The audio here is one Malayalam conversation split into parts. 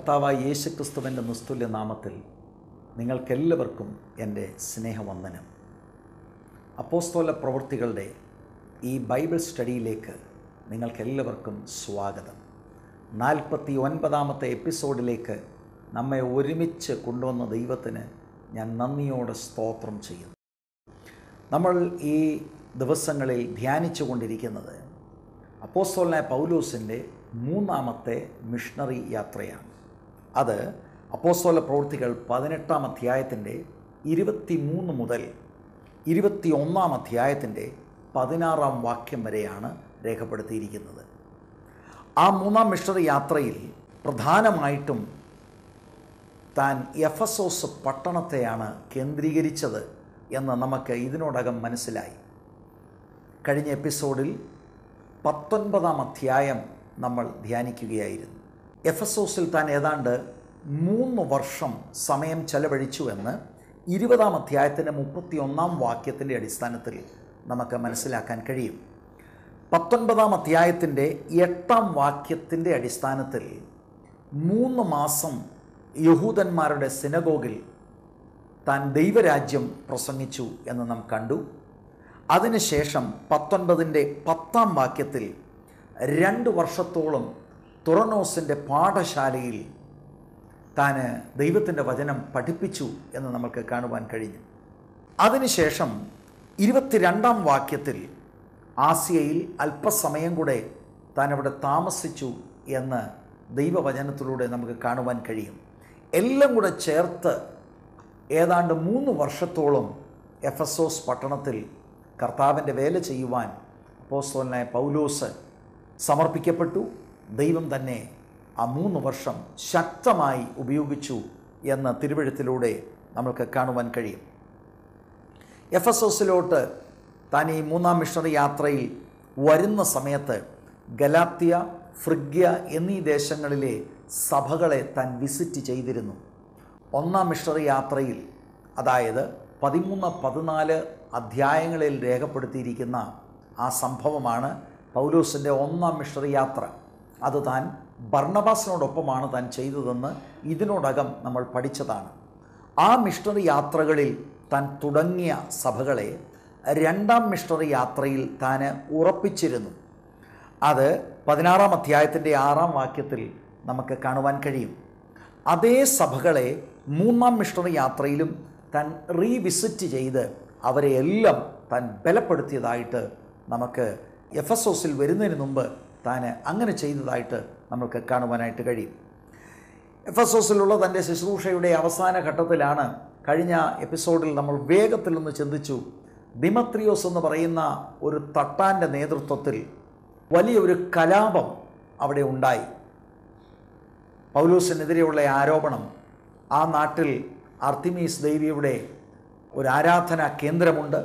കർത്താവായ യേശു ക്രിസ്തുവിൻ്റെ നിസ്തുല്യ നാമത്തിൽ നിങ്ങൾക്കെല്ലാവർക്കും എൻ്റെ സ്നേഹവന്ദനം അപ്പോസ്തോല പ്രവൃത്തികളുടെ ഈ ബൈബിൾ സ്റ്റഡിയിലേക്ക് നിങ്ങൾക്കെല്ലാവർക്കും സ്വാഗതം നാൽപ്പത്തി ഒൻപതാമത്തെ എപ്പിസോഡിലേക്ക് നമ്മെ ഒരുമിച്ച് കൊണ്ടുവന്ന ദൈവത്തിന് ഞാൻ നന്ദിയോടെ സ്തോത്രം ചെയ്യുന്നു നമ്മൾ ഈ ദിവസങ്ങളിൽ ധ്യാനിച്ചു കൊണ്ടിരിക്കുന്നത് അപ്പോസ്തോലനായ പൗലൂസിൻ്റെ മൂന്നാമത്തെ മിഷണറി യാത്രയാണ് അത് അപ്പോസ്തോല പ്രവൃത്തികൾ പതിനെട്ടാം അധ്യായത്തിൻ്റെ ഇരുപത്തി മൂന്ന് മുതൽ ഇരുപത്തി ഒന്നാം അധ്യായത്തിൻ്റെ പതിനാറാം വാക്യം വരെയാണ് രേഖപ്പെടുത്തിയിരിക്കുന്നത് ആ മൂന്നാം മിഷണറി യാത്രയിൽ പ്രധാനമായിട്ടും താൻ എഫസോസ് പട്ടണത്തെയാണ് കേന്ദ്രീകരിച്ചത് എന്ന് നമുക്ക് ഇതിനോടകം മനസ്സിലായി കഴിഞ്ഞ എപ്പിസോഡിൽ പത്തൊൻപതാം അധ്യായം നമ്മൾ ധ്യാനിക്കുകയായിരുന്നു എഫസോസിൽ താൻ ഏതാണ്ട് മൂന്ന് വർഷം സമയം ചെലവഴിച്ചു എന്ന് ഇരുപതാം അധ്യായത്തിൻ്റെ മുപ്പത്തി ഒന്നാം വാക്യത്തിൻ്റെ അടിസ്ഥാനത്തിൽ നമുക്ക് മനസ്സിലാക്കാൻ കഴിയും പത്തൊൻപതാം അധ്യായത്തിൻ്റെ എട്ടാം വാക്യത്തിൻ്റെ അടിസ്ഥാനത്തിൽ മൂന്ന് മാസം യഹൂദന്മാരുടെ സിനഗോഗിൽ താൻ ദൈവരാജ്യം പ്രസംഗിച്ചു എന്ന് നാം കണ്ടു അതിനുശേഷം പത്തൊൻപതിൻ്റെ പത്താം വാക്യത്തിൽ രണ്ട് വർഷത്തോളം തുറനോസിൻ്റെ പാഠശാലയിൽ താൻ ദൈവത്തിൻ്റെ വചനം പഠിപ്പിച്ചു എന്ന് നമുക്ക് കാണുവാൻ കഴിഞ്ഞു അതിനുശേഷം ഇരുപത്തിരണ്ടാം വാക്യത്തിൽ ആസിയയിൽ അല്പസമയം കൂടെ താൻ അവിടെ താമസിച്ചു എന്ന് ദൈവവചനത്തിലൂടെ നമുക്ക് കാണുവാൻ കഴിയും എല്ലാം കൂടെ ചേർത്ത് ഏതാണ്ട് മൂന്ന് വർഷത്തോളം എഫസോസ് പട്ടണത്തിൽ കർത്താവിൻ്റെ വേല ചെയ്യുവാൻ അപ്പോസ്തോലനായ പൗലോസ് സമർപ്പിക്കപ്പെട്ടു ദൈവം തന്നെ ആ മൂന്ന് വർഷം ശക്തമായി ഉപയോഗിച്ചു എന്ന തിരുവഴുത്തിലൂടെ നമ്മൾക്ക് കാണുവാൻ കഴിയും എഫസോസിലോട്ട് താൻ ഈ മൂന്നാം മിഷണറി യാത്രയിൽ വരുന്ന സമയത്ത് ഗലാത്യ ഫ്രിഗ്യ എന്നീ ദേശങ്ങളിലെ സഭകളെ താൻ വിസിറ്റ് ചെയ്തിരുന്നു ഒന്നാം മിഷണറി യാത്രയിൽ അതായത് പതിമൂന്ന് പതിനാല് അധ്യായങ്ങളിൽ രേഖപ്പെടുത്തിയിരിക്കുന്ന ആ സംഭവമാണ് പൗലോസിൻ്റെ ഒന്നാം മിഷണറി യാത്ര അത് താൻ ഭർണബാസിനോടൊപ്പമാണ് താൻ ചെയ്തതെന്ന് ഇതിനോടകം നമ്മൾ പഠിച്ചതാണ് ആ മിഷണറി യാത്രകളിൽ താൻ തുടങ്ങിയ സഭകളെ രണ്ടാം മിഷണറി യാത്രയിൽ താൻ ഉറപ്പിച്ചിരുന്നു അത് പതിനാറാം അധ്യായത്തിൻ്റെ ആറാം വാക്യത്തിൽ നമുക്ക് കാണുവാൻ കഴിയും അതേ സഭകളെ മൂന്നാം മിഷണറി യാത്രയിലും താൻ റീവിസിറ്റ് ചെയ്ത് അവരെ എല്ലാം താൻ ബലപ്പെടുത്തിയതായിട്ട് നമുക്ക് എഫസോസിൽ വരുന്നതിന് മുമ്പ് താൻ അങ്ങനെ ചെയ്തതായിട്ട് നമുക്ക് കാണുവാനായിട്ട് കഴിയും എഫസോസിലുള്ള തൻ്റെ ശുശ്രൂഷയുടെ അവസാന ഘട്ടത്തിലാണ് കഴിഞ്ഞ എപ്പിസോഡിൽ നമ്മൾ വേഗത്തിലൊന്ന് ചിന്തിച്ചു ദിമത്രിയോസ് എന്ന് പറയുന്ന ഒരു തട്ടാൻ്റെ നേതൃത്വത്തിൽ വലിയൊരു കലാപം അവിടെ ഉണ്ടായി പൗലൂസിനെതിരെയുള്ള ആരോപണം ആ നാട്ടിൽ അർത്തിമീസ് ദേവിയുടെ ഒരു ആരാധനാ കേന്ദ്രമുണ്ട്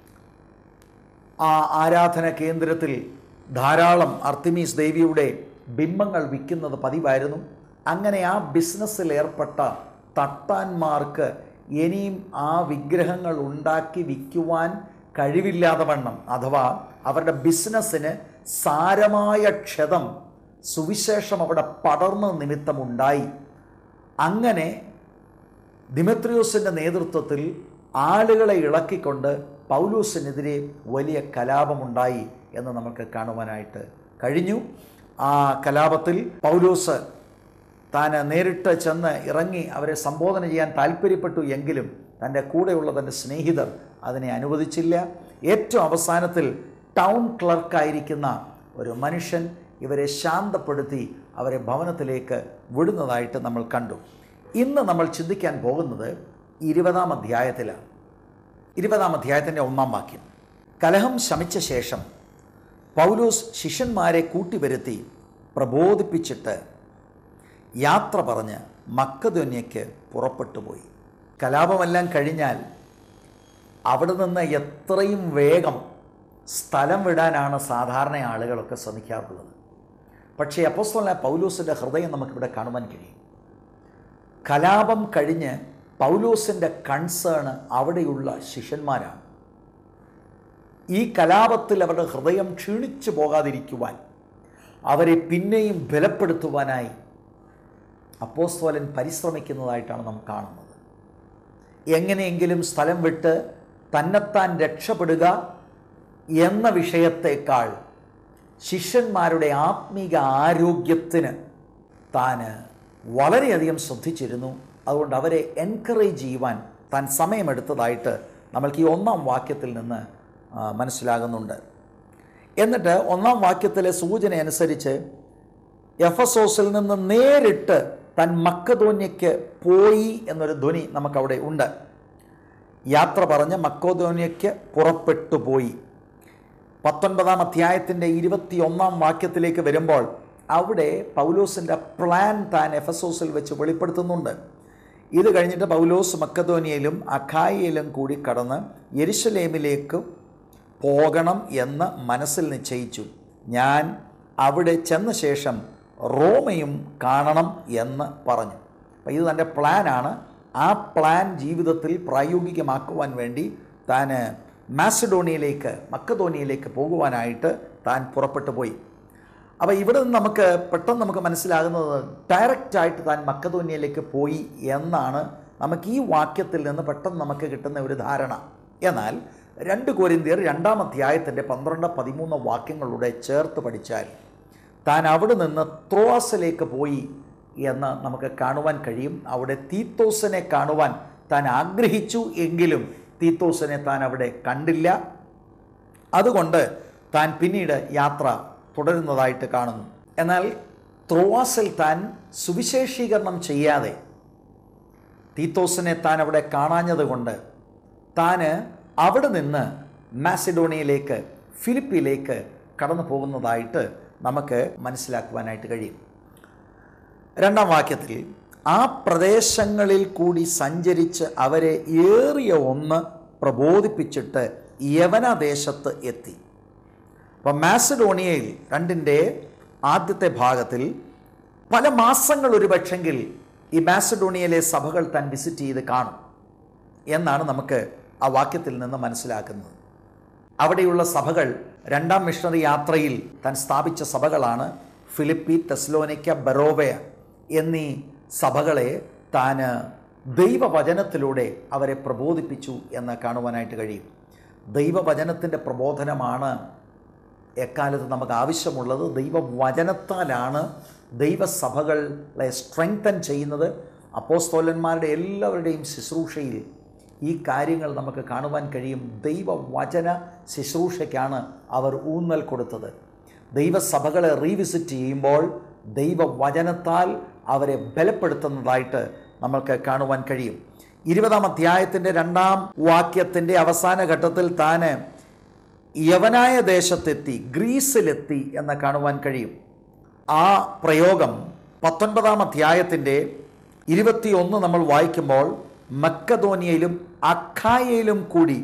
ആ ആരാധന കേന്ദ്രത്തിൽ ധാരാളം അർത്തിമീസ് ദേവിയുടെ ബിംബങ്ങൾ വിൽക്കുന്നത് പതിവായിരുന്നു അങ്ങനെ ആ ബിസിനസ്സിൽ ഏർപ്പെട്ട തട്ടാന്മാർക്ക് ഇനിയും ആ വിഗ്രഹങ്ങൾ ഉണ്ടാക്കി വിൽക്കുവാൻ കഴിവില്ലാതെ വണ്ണം അഥവാ അവരുടെ ബിസിനസ്സിന് സാരമായ ക്ഷതം സുവിശേഷം അവിടെ പടർന്ന നിമിത്തമുണ്ടായി അങ്ങനെ ദിമത്രിയോസിൻ്റെ നേതൃത്വത്തിൽ ആളുകളെ ഇളക്കിക്കൊണ്ട് പൗലൂസിനെതിരെ വലിയ കലാപമുണ്ടായി എന്ന് നമുക്ക് കാണുവാനായിട്ട് കഴിഞ്ഞു ആ കലാപത്തിൽ പൗലൂസ് താൻ നേരിട്ട് ചെന്ന് ഇറങ്ങി അവരെ സംബോധന ചെയ്യാൻ താല്പര്യപ്പെട്ടു എങ്കിലും തൻ്റെ കൂടെയുള്ള തൻ്റെ സ്നേഹിതർ അതിനെ അനുവദിച്ചില്ല ഏറ്റവും അവസാനത്തിൽ ടൗൺ ക്ലർക്കായിരിക്കുന്ന ഒരു മനുഷ്യൻ ഇവരെ ശാന്തപ്പെടുത്തി അവരെ ഭവനത്തിലേക്ക് വിടുന്നതായിട്ട് നമ്മൾ കണ്ടു ഇന്ന് നമ്മൾ ചിന്തിക്കാൻ പോകുന്നത് ഇരുപതാം അധ്യായത്തിലാണ് ഇരുപതാം അധ്യായത്തിൻ്റെ ഒന്നാം വാക്യം കലഹം ശമിച്ച ശേഷം പൗലോസ് ശിഷ്യന്മാരെ കൂട്ടിവരുത്തി പ്രബോധിപ്പിച്ചിട്ട് യാത്ര പറഞ്ഞ് മക്കധന്യയ്ക്ക് പുറപ്പെട്ടു പോയി കലാപമെല്ലാം കഴിഞ്ഞാൽ അവിടെ നിന്ന് എത്രയും വേഗം സ്ഥലം വിടാനാണ് സാധാരണ ആളുകളൊക്കെ ശ്രമിക്കാറുള്ളത് പക്ഷേ അപ്പോസ്തലനായ പൗലൂസിൻ്റെ ഹൃദയം നമുക്കിവിടെ കാണുവാൻ കഴിയും കലാപം കഴിഞ്ഞ് പൗലോസിൻ്റെ കൺസേൺ അവിടെയുള്ള ശിഷ്യന്മാരാണ് ഈ കലാപത്തിൽ അവരുടെ ഹൃദയം ക്ഷീണിച്ചു പോകാതിരിക്കുവാൻ അവരെ പിന്നെയും ബലപ്പെടുത്തുവാനായി അപ്പോസ്തോലൻ പരിശ്രമിക്കുന്നതായിട്ടാണ് നാം കാണുന്നത് എങ്ങനെയെങ്കിലും സ്ഥലം വിട്ട് തന്നെത്താൻ രക്ഷപ്പെടുക എന്ന വിഷയത്തേക്കാൾ ശിഷ്യന്മാരുടെ ആത്മീക ആരോഗ്യത്തിന് താൻ വളരെയധികം ശ്രദ്ധിച്ചിരുന്നു അതുകൊണ്ട് അവരെ എൻകറേജ് ചെയ്യുവാൻ താൻ സമയമെടുത്തതായിട്ട് നമ്മൾക്ക് ഈ ഒന്നാം വാക്യത്തിൽ നിന്ന് ആ, മനസ്സിലാകുന്നുണ്ട് എന്നിട്ട് ഒന്നാം വാക്യത്തിലെ സൂചന അനുസരിച്ച് എഫസോസിൽ നിന്ന് നേരിട്ട് താൻ മക്കതോന്യയ്ക്ക് പോയി എന്നൊരു ധ്വനി നമുക്കവിടെ ഉണ്ട് യാത്ര പറഞ്ഞ് മക്കോദോന്യയ്ക്ക് പുറപ്പെട്ടു പോയി പത്തൊൻപതാം അധ്യായത്തിൻ്റെ ഇരുപത്തി ഒന്നാം വാക്യത്തിലേക്ക് വരുമ്പോൾ അവിടെ പൗലോസിൻ്റെ പ്ലാൻ താൻ എഫസോസിൽ വെച്ച് വെളിപ്പെടുത്തുന്നുണ്ട് ഇത് കഴിഞ്ഞിട്ട് പൗലോസ് മക്കതോനിയയിലും അഖായിയിലും കൂടി കടന്ന് യെരുശലേമിലേക്ക് പോകണം എന്ന് മനസ്സിൽ നിശ്ചയിച്ചു ഞാൻ അവിടെ ചെന്ന ശേഷം റോമയും കാണണം എന്ന് പറഞ്ഞു അപ്പോൾ ഇത് തൻ്റെ പ്ലാനാണ് ആ പ്ലാൻ ജീവിതത്തിൽ പ്രായോഗികമാക്കുവാൻ വേണ്ടി താൻ മാസിഡോണിയയിലേക്ക് മക്കതോനിയയിലേക്ക് പോകുവാനായിട്ട് താൻ പുറപ്പെട്ടു പോയി അപ്പോൾ ഇവിടെ നിന്ന് നമുക്ക് പെട്ടെന്ന് നമുക്ക് മനസ്സിലാകുന്നത് ഡയറക്റ്റായിട്ട് താൻ മക്കതോന്യയിലേക്ക് പോയി എന്നാണ് നമുക്ക് ഈ വാക്യത്തിൽ നിന്ന് പെട്ടെന്ന് നമുക്ക് കിട്ടുന്ന ഒരു ധാരണ എന്നാൽ രണ്ട് കോരിന്തിയർ രണ്ടാം അധ്യായത്തിൻ്റെ പന്ത്രണ്ട് പതിമൂന്ന് വാക്യങ്ങളുടെ ചേർത്ത് പഠിച്ചാൽ താൻ അവിടെ നിന്ന് ത്രോസിലേക്ക് പോയി എന്ന് നമുക്ക് കാണുവാൻ കഴിയും അവിടെ തീത്തോസിനെ കാണുവാൻ താൻ ആഗ്രഹിച്ചു എങ്കിലും തീത്തോസിനെ താൻ അവിടെ കണ്ടില്ല അതുകൊണ്ട് താൻ പിന്നീട് യാത്ര തുടരുന്നതായിട്ട് കാണുന്നു എന്നാൽ ത്രോവാസിൽ താൻ സുവിശേഷീകരണം ചെയ്യാതെ തീത്തോസിനെ താൻ അവിടെ കാണാഞ്ഞതുകൊണ്ട് താൻ അവിടെ നിന്ന് മാസിഡോണിയയിലേക്ക് ഫിലിപ്പിയിലേക്ക് കടന്നു പോകുന്നതായിട്ട് നമുക്ക് മനസ്സിലാക്കുവാനായിട്ട് കഴിയും രണ്ടാം വാക്യത്തിൽ ആ പ്രദേശങ്ങളിൽ കൂടി സഞ്ചരിച്ച് അവരെ ഏറിയ ഒന്ന് പ്രബോധിപ്പിച്ചിട്ട് യവനദേശത്ത് എത്തി അപ്പം മാസഡോണിയയിൽ രണ്ടിൻ്റെ ആദ്യത്തെ ഭാഗത്തിൽ പല മാസങ്ങൾ ഒരു പക്ഷെങ്കിൽ ഈ മാസഡോണിയയിലെ സഭകൾ താൻ വിസിറ്റ് ചെയ്ത് കാണും എന്നാണ് നമുക്ക് ആ വാക്യത്തിൽ നിന്ന് മനസ്സിലാക്കുന്നത് അവിടെയുള്ള സഭകൾ രണ്ടാം മിഷണറി യാത്രയിൽ താൻ സ്ഥാപിച്ച സഭകളാണ് ഫിലിപ്പി തെസ്ലോനിക്ക ബറോവയ എന്നീ സഭകളെ താൻ ദൈവവചനത്തിലൂടെ അവരെ പ്രബോധിപ്പിച്ചു എന്ന് കാണുവാനായിട്ട് കഴിയും ദൈവവചനത്തിൻ്റെ പ്രബോധനമാണ് എക്കാലത്ത് നമുക്ക് ആവശ്യമുള്ളത് ദൈവവചനത്താലാണ് ദൈവസഭകളെ സ്ട്രെങ്തൻ ചെയ്യുന്നത് അപ്പോസ്തോലന്മാരുടെ എല്ലാവരുടെയും ശുശ്രൂഷയിൽ ഈ കാര്യങ്ങൾ നമുക്ക് കാണുവാൻ കഴിയും ദൈവവചന ശുശ്രൂഷയ്ക്കാണ് അവർ ഊന്നൽ കൊടുത്തത് ദൈവസഭകളെ റീവിസിറ്റ് ചെയ്യുമ്പോൾ ദൈവവചനത്താൽ അവരെ ബലപ്പെടുത്തുന്നതായിട്ട് നമ്മൾക്ക് കാണുവാൻ കഴിയും ഇരുപതാം അധ്യായത്തിൻ്റെ രണ്ടാം വാക്യത്തിൻ്റെ അവസാന ഘട്ടത്തിൽ താന് യവനായ ദേശത്തെത്തി ഗ്രീസിലെത്തി എന്ന് കാണുവാൻ കഴിയും ആ പ്രയോഗം പത്തൊൻപതാം അധ്യായത്തിൻ്റെ ഇരുപത്തിയൊന്ന് നമ്മൾ വായിക്കുമ്പോൾ മക്കതോനിയയിലും അഖായയിലും കൂടി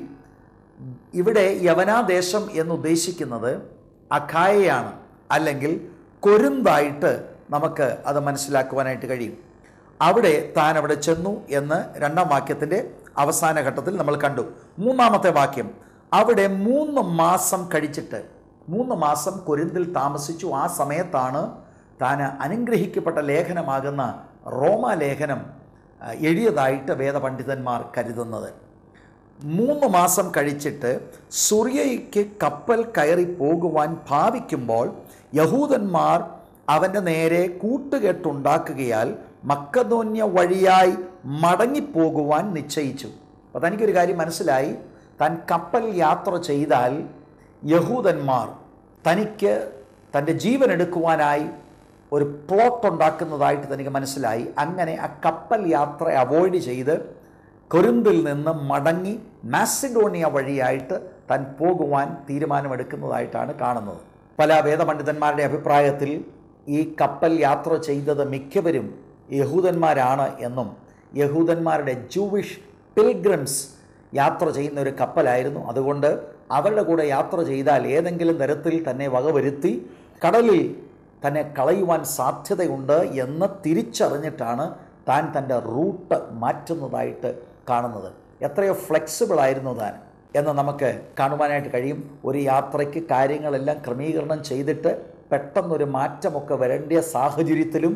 ഇവിടെ യവനാദേശം എന്നുദ്ദേശിക്കുന്നത് അഖായയാണ് അല്ലെങ്കിൽ കൊരുന്തായിട്ട് നമുക്ക് അത് മനസ്സിലാക്കുവാനായിട്ട് കഴിയും അവിടെ താൻ അവിടെ ചെന്നു എന്ന് രണ്ടാം വാക്യത്തിൻ്റെ അവസാന ഘട്ടത്തിൽ നമ്മൾ കണ്ടു മൂന്നാമത്തെ വാക്യം അവിടെ മൂന്ന് മാസം കഴിച്ചിട്ട് മൂന്ന് മാസം കൊരിന്തിൽ താമസിച്ചു ആ സമയത്താണ് താൻ അനുഗ്രഹിക്കപ്പെട്ട ലേഖനമാകുന്ന റോമാലേഖനം ആ, എഴുതിയതായിട്ട് വേദപണ്ഡിതന്മാർ കരുതുന്നത് മൂന്ന് മാസം കഴിച്ചിട്ട് സുറിയയ്ക്ക് കപ്പൽ കയറി പോകുവാൻ ഭാവിക്കുമ്പോൾ യഹൂദന്മാർ അവൻ്റെ നേരെ കൂട്ടുകെട്ടുണ്ടാക്കുകയാൽ മക്കതോന്യ വഴിയായി മടങ്ങിപ്പോകുവാൻ നിശ്ചയിച്ചു അപ്പോൾ തനിക്കൊരു കാര്യം മനസ്സിലായി താൻ കപ്പൽ യാത്ര ചെയ്താൽ യഹൂദന്മാർ തനിക്ക് തൻ്റെ ജീവൻ എടുക്കുവാനായി ഒരു പ്ലോട്ട് ഉണ്ടാക്കുന്നതായിട്ട് തനിക്ക് മനസ്സിലായി അങ്ങനെ ആ കപ്പൽ യാത്ര അവോയ്ഡ് ചെയ്ത് കൊരിന്തിൽ നിന്ന് മടങ്ങി മാസിഡോണിയ വഴിയായിട്ട് താൻ പോകുവാൻ തീരുമാനമെടുക്കുന്നതായിട്ടാണ് കാണുന്നത് പല വേദപണ്ഡിതന്മാരുടെ അഭിപ്രായത്തിൽ ഈ കപ്പൽ യാത്ര ചെയ്തത് മിക്കവരും യഹൂദന്മാരാണ് എന്നും യഹൂദന്മാരുടെ ജൂവിഷ് പിൽഗ്രിംസ് യാത്ര ചെയ്യുന്ന ഒരു കപ്പലായിരുന്നു അതുകൊണ്ട് അവരുടെ കൂടെ യാത്ര ചെയ്താൽ ഏതെങ്കിലും തരത്തിൽ തന്നെ വകവരുത്തി കടലിൽ തന്നെ കളയുവാൻ സാധ്യതയുണ്ട് എന്ന് തിരിച്ചറിഞ്ഞിട്ടാണ് താൻ തൻ്റെ റൂട്ട് മാറ്റുന്നതായിട്ട് കാണുന്നത് എത്രയോ ഫ്ലെക്സിബിൾ ആയിരുന്നു താൻ എന്ന് നമുക്ക് കാണുവാനായിട്ട് കഴിയും ഒരു യാത്രയ്ക്ക് കാര്യങ്ങളെല്ലാം ക്രമീകരണം ചെയ്തിട്ട് പെട്ടെന്നൊരു മാറ്റമൊക്കെ വരേണ്ട സാഹചര്യത്തിലും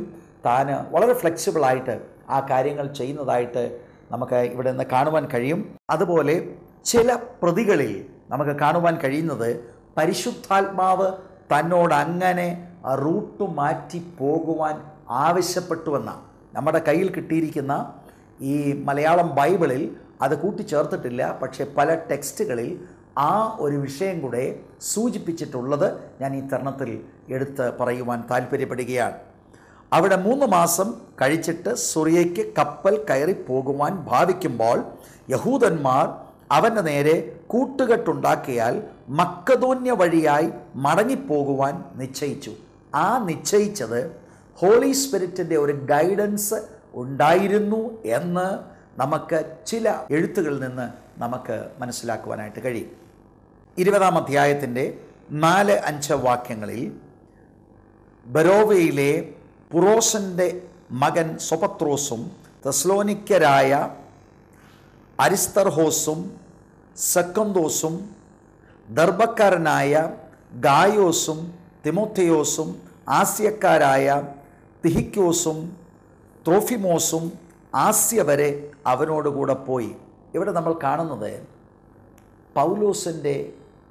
താൻ വളരെ ഫ്ലെക്സിബിളായിട്ട് ആ കാര്യങ്ങൾ ചെയ്യുന്നതായിട്ട് നമുക്ക് ഇവിടെ നിന്ന് കാണുവാൻ കഴിയും അതുപോലെ ചില പ്രതികളിൽ നമുക്ക് കാണുവാൻ കഴിയുന്നത് പരിശുദ്ധാത്മാവ് തന്നോട് അങ്ങനെ ആ റൂട്ട് മാറ്റി പോകുവാൻ ആവശ്യപ്പെട്ടുവെന്നാണ് നമ്മുടെ കയ്യിൽ കിട്ടിയിരിക്കുന്ന ഈ മലയാളം ബൈബിളിൽ അത് കൂട്ടിച്ചേർത്തിട്ടില്ല പക്ഷേ പല ടെക്സ്റ്റുകളിൽ ആ ഒരു വിഷയം കൂടെ സൂചിപ്പിച്ചിട്ടുള്ളത് ഞാൻ ഈ തരുണത്തിൽ എടുത്ത് പറയുവാൻ താല്പര്യപ്പെടുകയാണ് അവിടെ മൂന്ന് മാസം കഴിച്ചിട്ട് സുറിയയ്ക്ക് കപ്പൽ കയറി പോകുവാൻ ഭാവിക്കുമ്പോൾ യഹൂദന്മാർ അവൻ്റെ നേരെ കൂട്ടുകെട്ടുണ്ടാക്കിയാൽ മക്കതോന്യ വഴിയായി മടങ്ങിപ്പോകുവാൻ നിശ്ചയിച്ചു ആ നിശ്ചയിച്ചത് ഹോളി സ്പിരിറ്റിൻ്റെ ഒരു ഗൈഡൻസ് ഉണ്ടായിരുന്നു എന്ന് നമുക്ക് ചില എഴുത്തുകളിൽ നിന്ന് നമുക്ക് മനസ്സിലാക്കുവാനായിട്ട് കഴിയും ഇരുപതാം അധ്യായത്തിൻ്റെ നാല് അഞ്ച് വാക്യങ്ങളിൽ ബരോവയിലെ പുറോസൻ്റെ മകൻ സൊപത്രോസും തെസ്ലോനിക്കരായ അരിസ്തർഹോസും സെക്കന്തോസും ദർബക്കാരനായ ഗായോസും തിമോത്തയോസും ആസ്യക്കാരായ തിഹിക്കോസും ത്രോഫിമോസും ആസ്യ വരെ അവനോടുകൂടെ പോയി ഇവിടെ നമ്മൾ കാണുന്നത് പൗലോസിൻ്റെ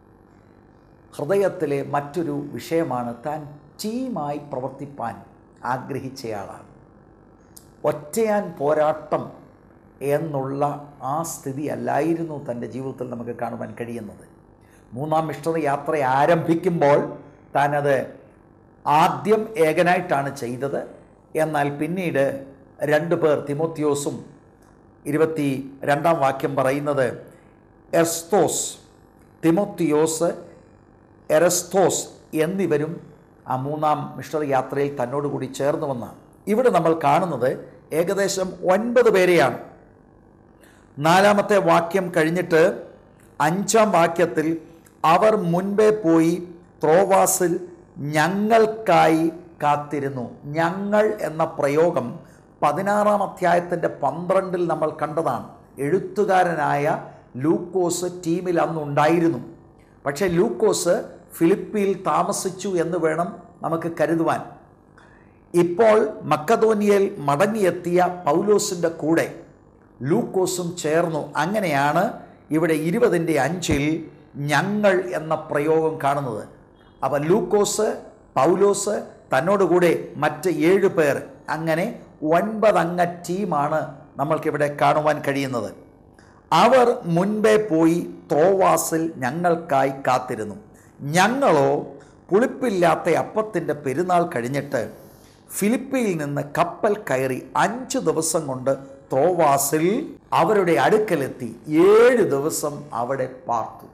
ഹൃദയത്തിലെ മറ്റൊരു വിഷയമാണ് താൻ ടീമായി പ്രവർത്തിപ്പാൻ ആഗ്രഹിച്ചയാളാണ് ഒറ്റയാൻ പോരാട്ടം എന്നുള്ള ആ സ്ഥിതി അല്ലായിരുന്നു തൻ്റെ ജീവിതത്തിൽ നമുക്ക് കാണുവാൻ കഴിയുന്നത് മൂന്നാം മിഷ്ടറി യാത്ര ആരംഭിക്കുമ്പോൾ താനത് ആദ്യം ഏകനായിട്ടാണ് ചെയ്തത് എന്നാൽ പിന്നീട് രണ്ടു പേർ തിമോത്തിയോസും ഇരുപത്തി രണ്ടാം വാക്യം പറയുന്നത് എർസ്തോസ് തിമോത്തിയോസ് എറസ്തോസ് എന്നിവരും ആ മൂന്നാം മിഷണറി യാത്രയിൽ തന്നോടുകൂടി ചേർന്ന് വന്നാണ് ഇവിടെ നമ്മൾ കാണുന്നത് ഏകദേശം ഒൻപത് പേരെയാണ് നാലാമത്തെ വാക്യം കഴിഞ്ഞിട്ട് അഞ്ചാം വാക്യത്തിൽ അവർ മുൻപേ പോയി ത്രോവാസിൽ ഞങ്ങൾക്കായി കാത്തിരുന്നു ഞങ്ങൾ എന്ന പ്രയോഗം പതിനാറാം അധ്യായത്തിൻ്റെ പന്ത്രണ്ടിൽ നമ്മൾ കണ്ടതാണ് എഴുത്തുകാരനായ ലൂക്കോസ് ടീമിൽ അന്ന് ഉണ്ടായിരുന്നു പക്ഷേ ലൂക്കോസ് ഫിലിപ്പിയിൽ താമസിച്ചു എന്ന് വേണം നമുക്ക് കരുതുവാൻ ഇപ്പോൾ മക്കതോനിയയിൽ മടങ്ങിയെത്തിയ പൗലോസിൻ്റെ കൂടെ ലൂക്കോസും ചേർന്നു അങ്ങനെയാണ് ഇവിടെ ഇരുപതിൻ്റെ അഞ്ചിൽ ഞങ്ങൾ എന്ന പ്രയോഗം കാണുന്നത് അപ്പോൾ ലൂക്കോസ് പൗലോസ് തന്നോടുകൂടെ മറ്റ് ഏഴ് പേർ അങ്ങനെ ഒൻപതംഗ ടീമാണ് നമ്മൾക്കിവിടെ കാണുവാൻ കഴിയുന്നത് അവർ മുൻപേ പോയി ത്രോവാസിൽ ഞങ്ങൾക്കായി കാത്തിരുന്നു ഞങ്ങളോ പുളിപ്പില്ലാത്ത അപ്പത്തിൻ്റെ പെരുന്നാൾ കഴിഞ്ഞിട്ട് ഫിലിപ്പിയിൽ നിന്ന് കപ്പൽ കയറി അഞ്ച് ദിവസം കൊണ്ട് ത്രോവാസിൽ അവരുടെ അടുക്കലെത്തി ഏഴ് ദിവസം അവിടെ പാർത്തു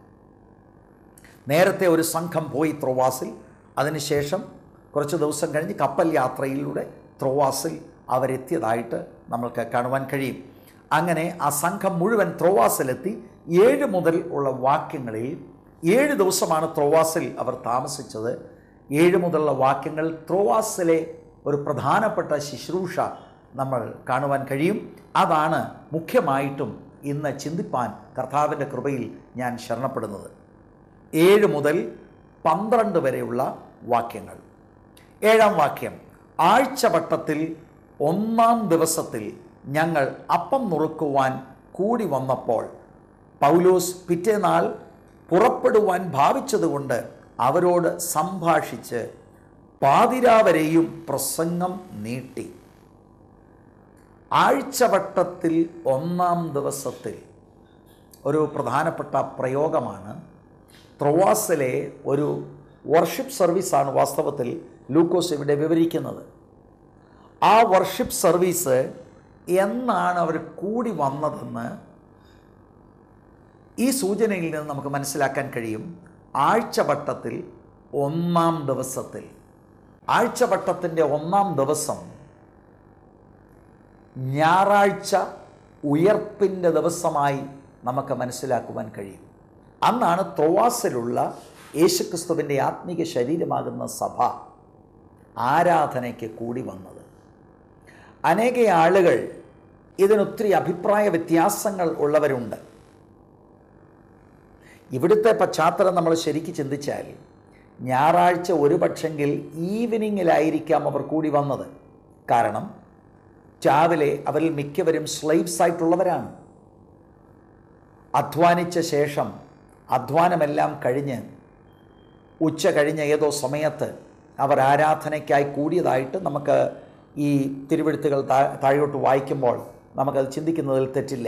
നേരത്തെ ഒരു സംഘം പോയി ത്രോവാസിൽ അതിനുശേഷം കുറച്ച് ദിവസം കഴിഞ്ഞ് കപ്പൽ യാത്രയിലൂടെ ത്രോവാസിൽ അവരെത്തിയതായിട്ട് നമ്മൾക്ക് കാണുവാൻ കഴിയും അങ്ങനെ ആ സംഘം മുഴുവൻ ത്രോവാസിലെത്തി ഏഴ് മുതൽ ഉള്ള വാക്യങ്ങളിൽ ഏഴ് ദിവസമാണ് ത്രോവാസിൽ അവർ താമസിച്ചത് ഏഴ് മുതലുള്ള വാക്യങ്ങൾ ത്രോവാസിലെ ഒരു പ്രധാനപ്പെട്ട ശുശ്രൂഷ നമ്മൾ കാണുവാൻ കഴിയും അതാണ് മുഖ്യമായിട്ടും ഇന്ന് ചിന്തിപ്പാൻ കർത്താവിൻ്റെ കൃപയിൽ ഞാൻ ശരണപ്പെടുന്നത് ഏഴ് മുതൽ പന്ത്രണ്ട് വരെയുള്ള വാക്യങ്ങൾ ഏഴാം വാക്യം ആഴ്ചവട്ടത്തിൽ ഒന്നാം ദിവസത്തിൽ ഞങ്ങൾ അപ്പം നുറുക്കുവാൻ കൂടി വന്നപ്പോൾ പൗലോസ് പിറ്റേനാൾ പുറപ്പെടുവാൻ ഭാവിച്ചതുകൊണ്ട് അവരോട് സംഭാഷിച്ച് പാതിരാവരെയും പ്രസംഗം നീട്ടി ആഴ്ചവട്ടത്തിൽ ഒന്നാം ദിവസത്തിൽ ഒരു പ്രധാനപ്പെട്ട പ്രയോഗമാണ് ത്രൊവാസിലെ ഒരു വർഷിപ്പ് സർവീസാണ് വാസ്തവത്തിൽ ലൂക്കോസ് ഇവിടെ വിവരിക്കുന്നത് ആ വർഷിപ്പ് സർവീസ് എന്നാണ് അവർ കൂടി വന്നതെന്ന് ഈ സൂചനയിൽ നിന്ന് നമുക്ക് മനസ്സിലാക്കാൻ കഴിയും ആഴ്ചവട്ടത്തിൽ ഒന്നാം ദിവസത്തിൽ ആഴ്ചവട്ടത്തിൻ്റെ ഒന്നാം ദിവസം ഞായറാഴ്ച ഉയർപ്പിൻ്റെ ദിവസമായി നമുക്ക് മനസ്സിലാക്കുവാൻ കഴിയും അന്നാണ് ത്രോവാസിലുള്ള യേശുക്രിസ്തുവിൻ്റെ ആത്മീക ശരീരമാകുന്ന സഭ ആരാധനയ്ക്ക് കൂടി വന്നത് അനേക ആളുകൾ ഇതിനൊത്തിരി അഭിപ്രായ വ്യത്യാസങ്ങൾ ഉള്ളവരുണ്ട് ഇവിടുത്തെ പശ്ചാത്തലം നമ്മൾ ശരിക്ക് ചിന്തിച്ചാൽ ഞായറാഴ്ച ഒരു പക്ഷെങ്കിൽ ഈവനിങ്ങിലായിരിക്കാം അവർ കൂടി വന്നത് കാരണം രാവിലെ അവരിൽ മിക്കവരും സ്ലൈവ്സ് ആയിട്ടുള്ളവരാണ് അധ്വാനിച്ച ശേഷം അധ്വാനമെല്ലാം കഴിഞ്ഞ് ഉച്ച കഴിഞ്ഞ ഏതോ സമയത്ത് അവർ ആരാധനയ്ക്കായി കൂടിയതായിട്ട് നമുക്ക് ഈ തിരുവെഴുത്തുകൾ താ- താഴോട്ട് വായിക്കുമ്പോൾ നമുക്കത് ചിന്തിക്കുന്നതിൽ തെറ്റില്ല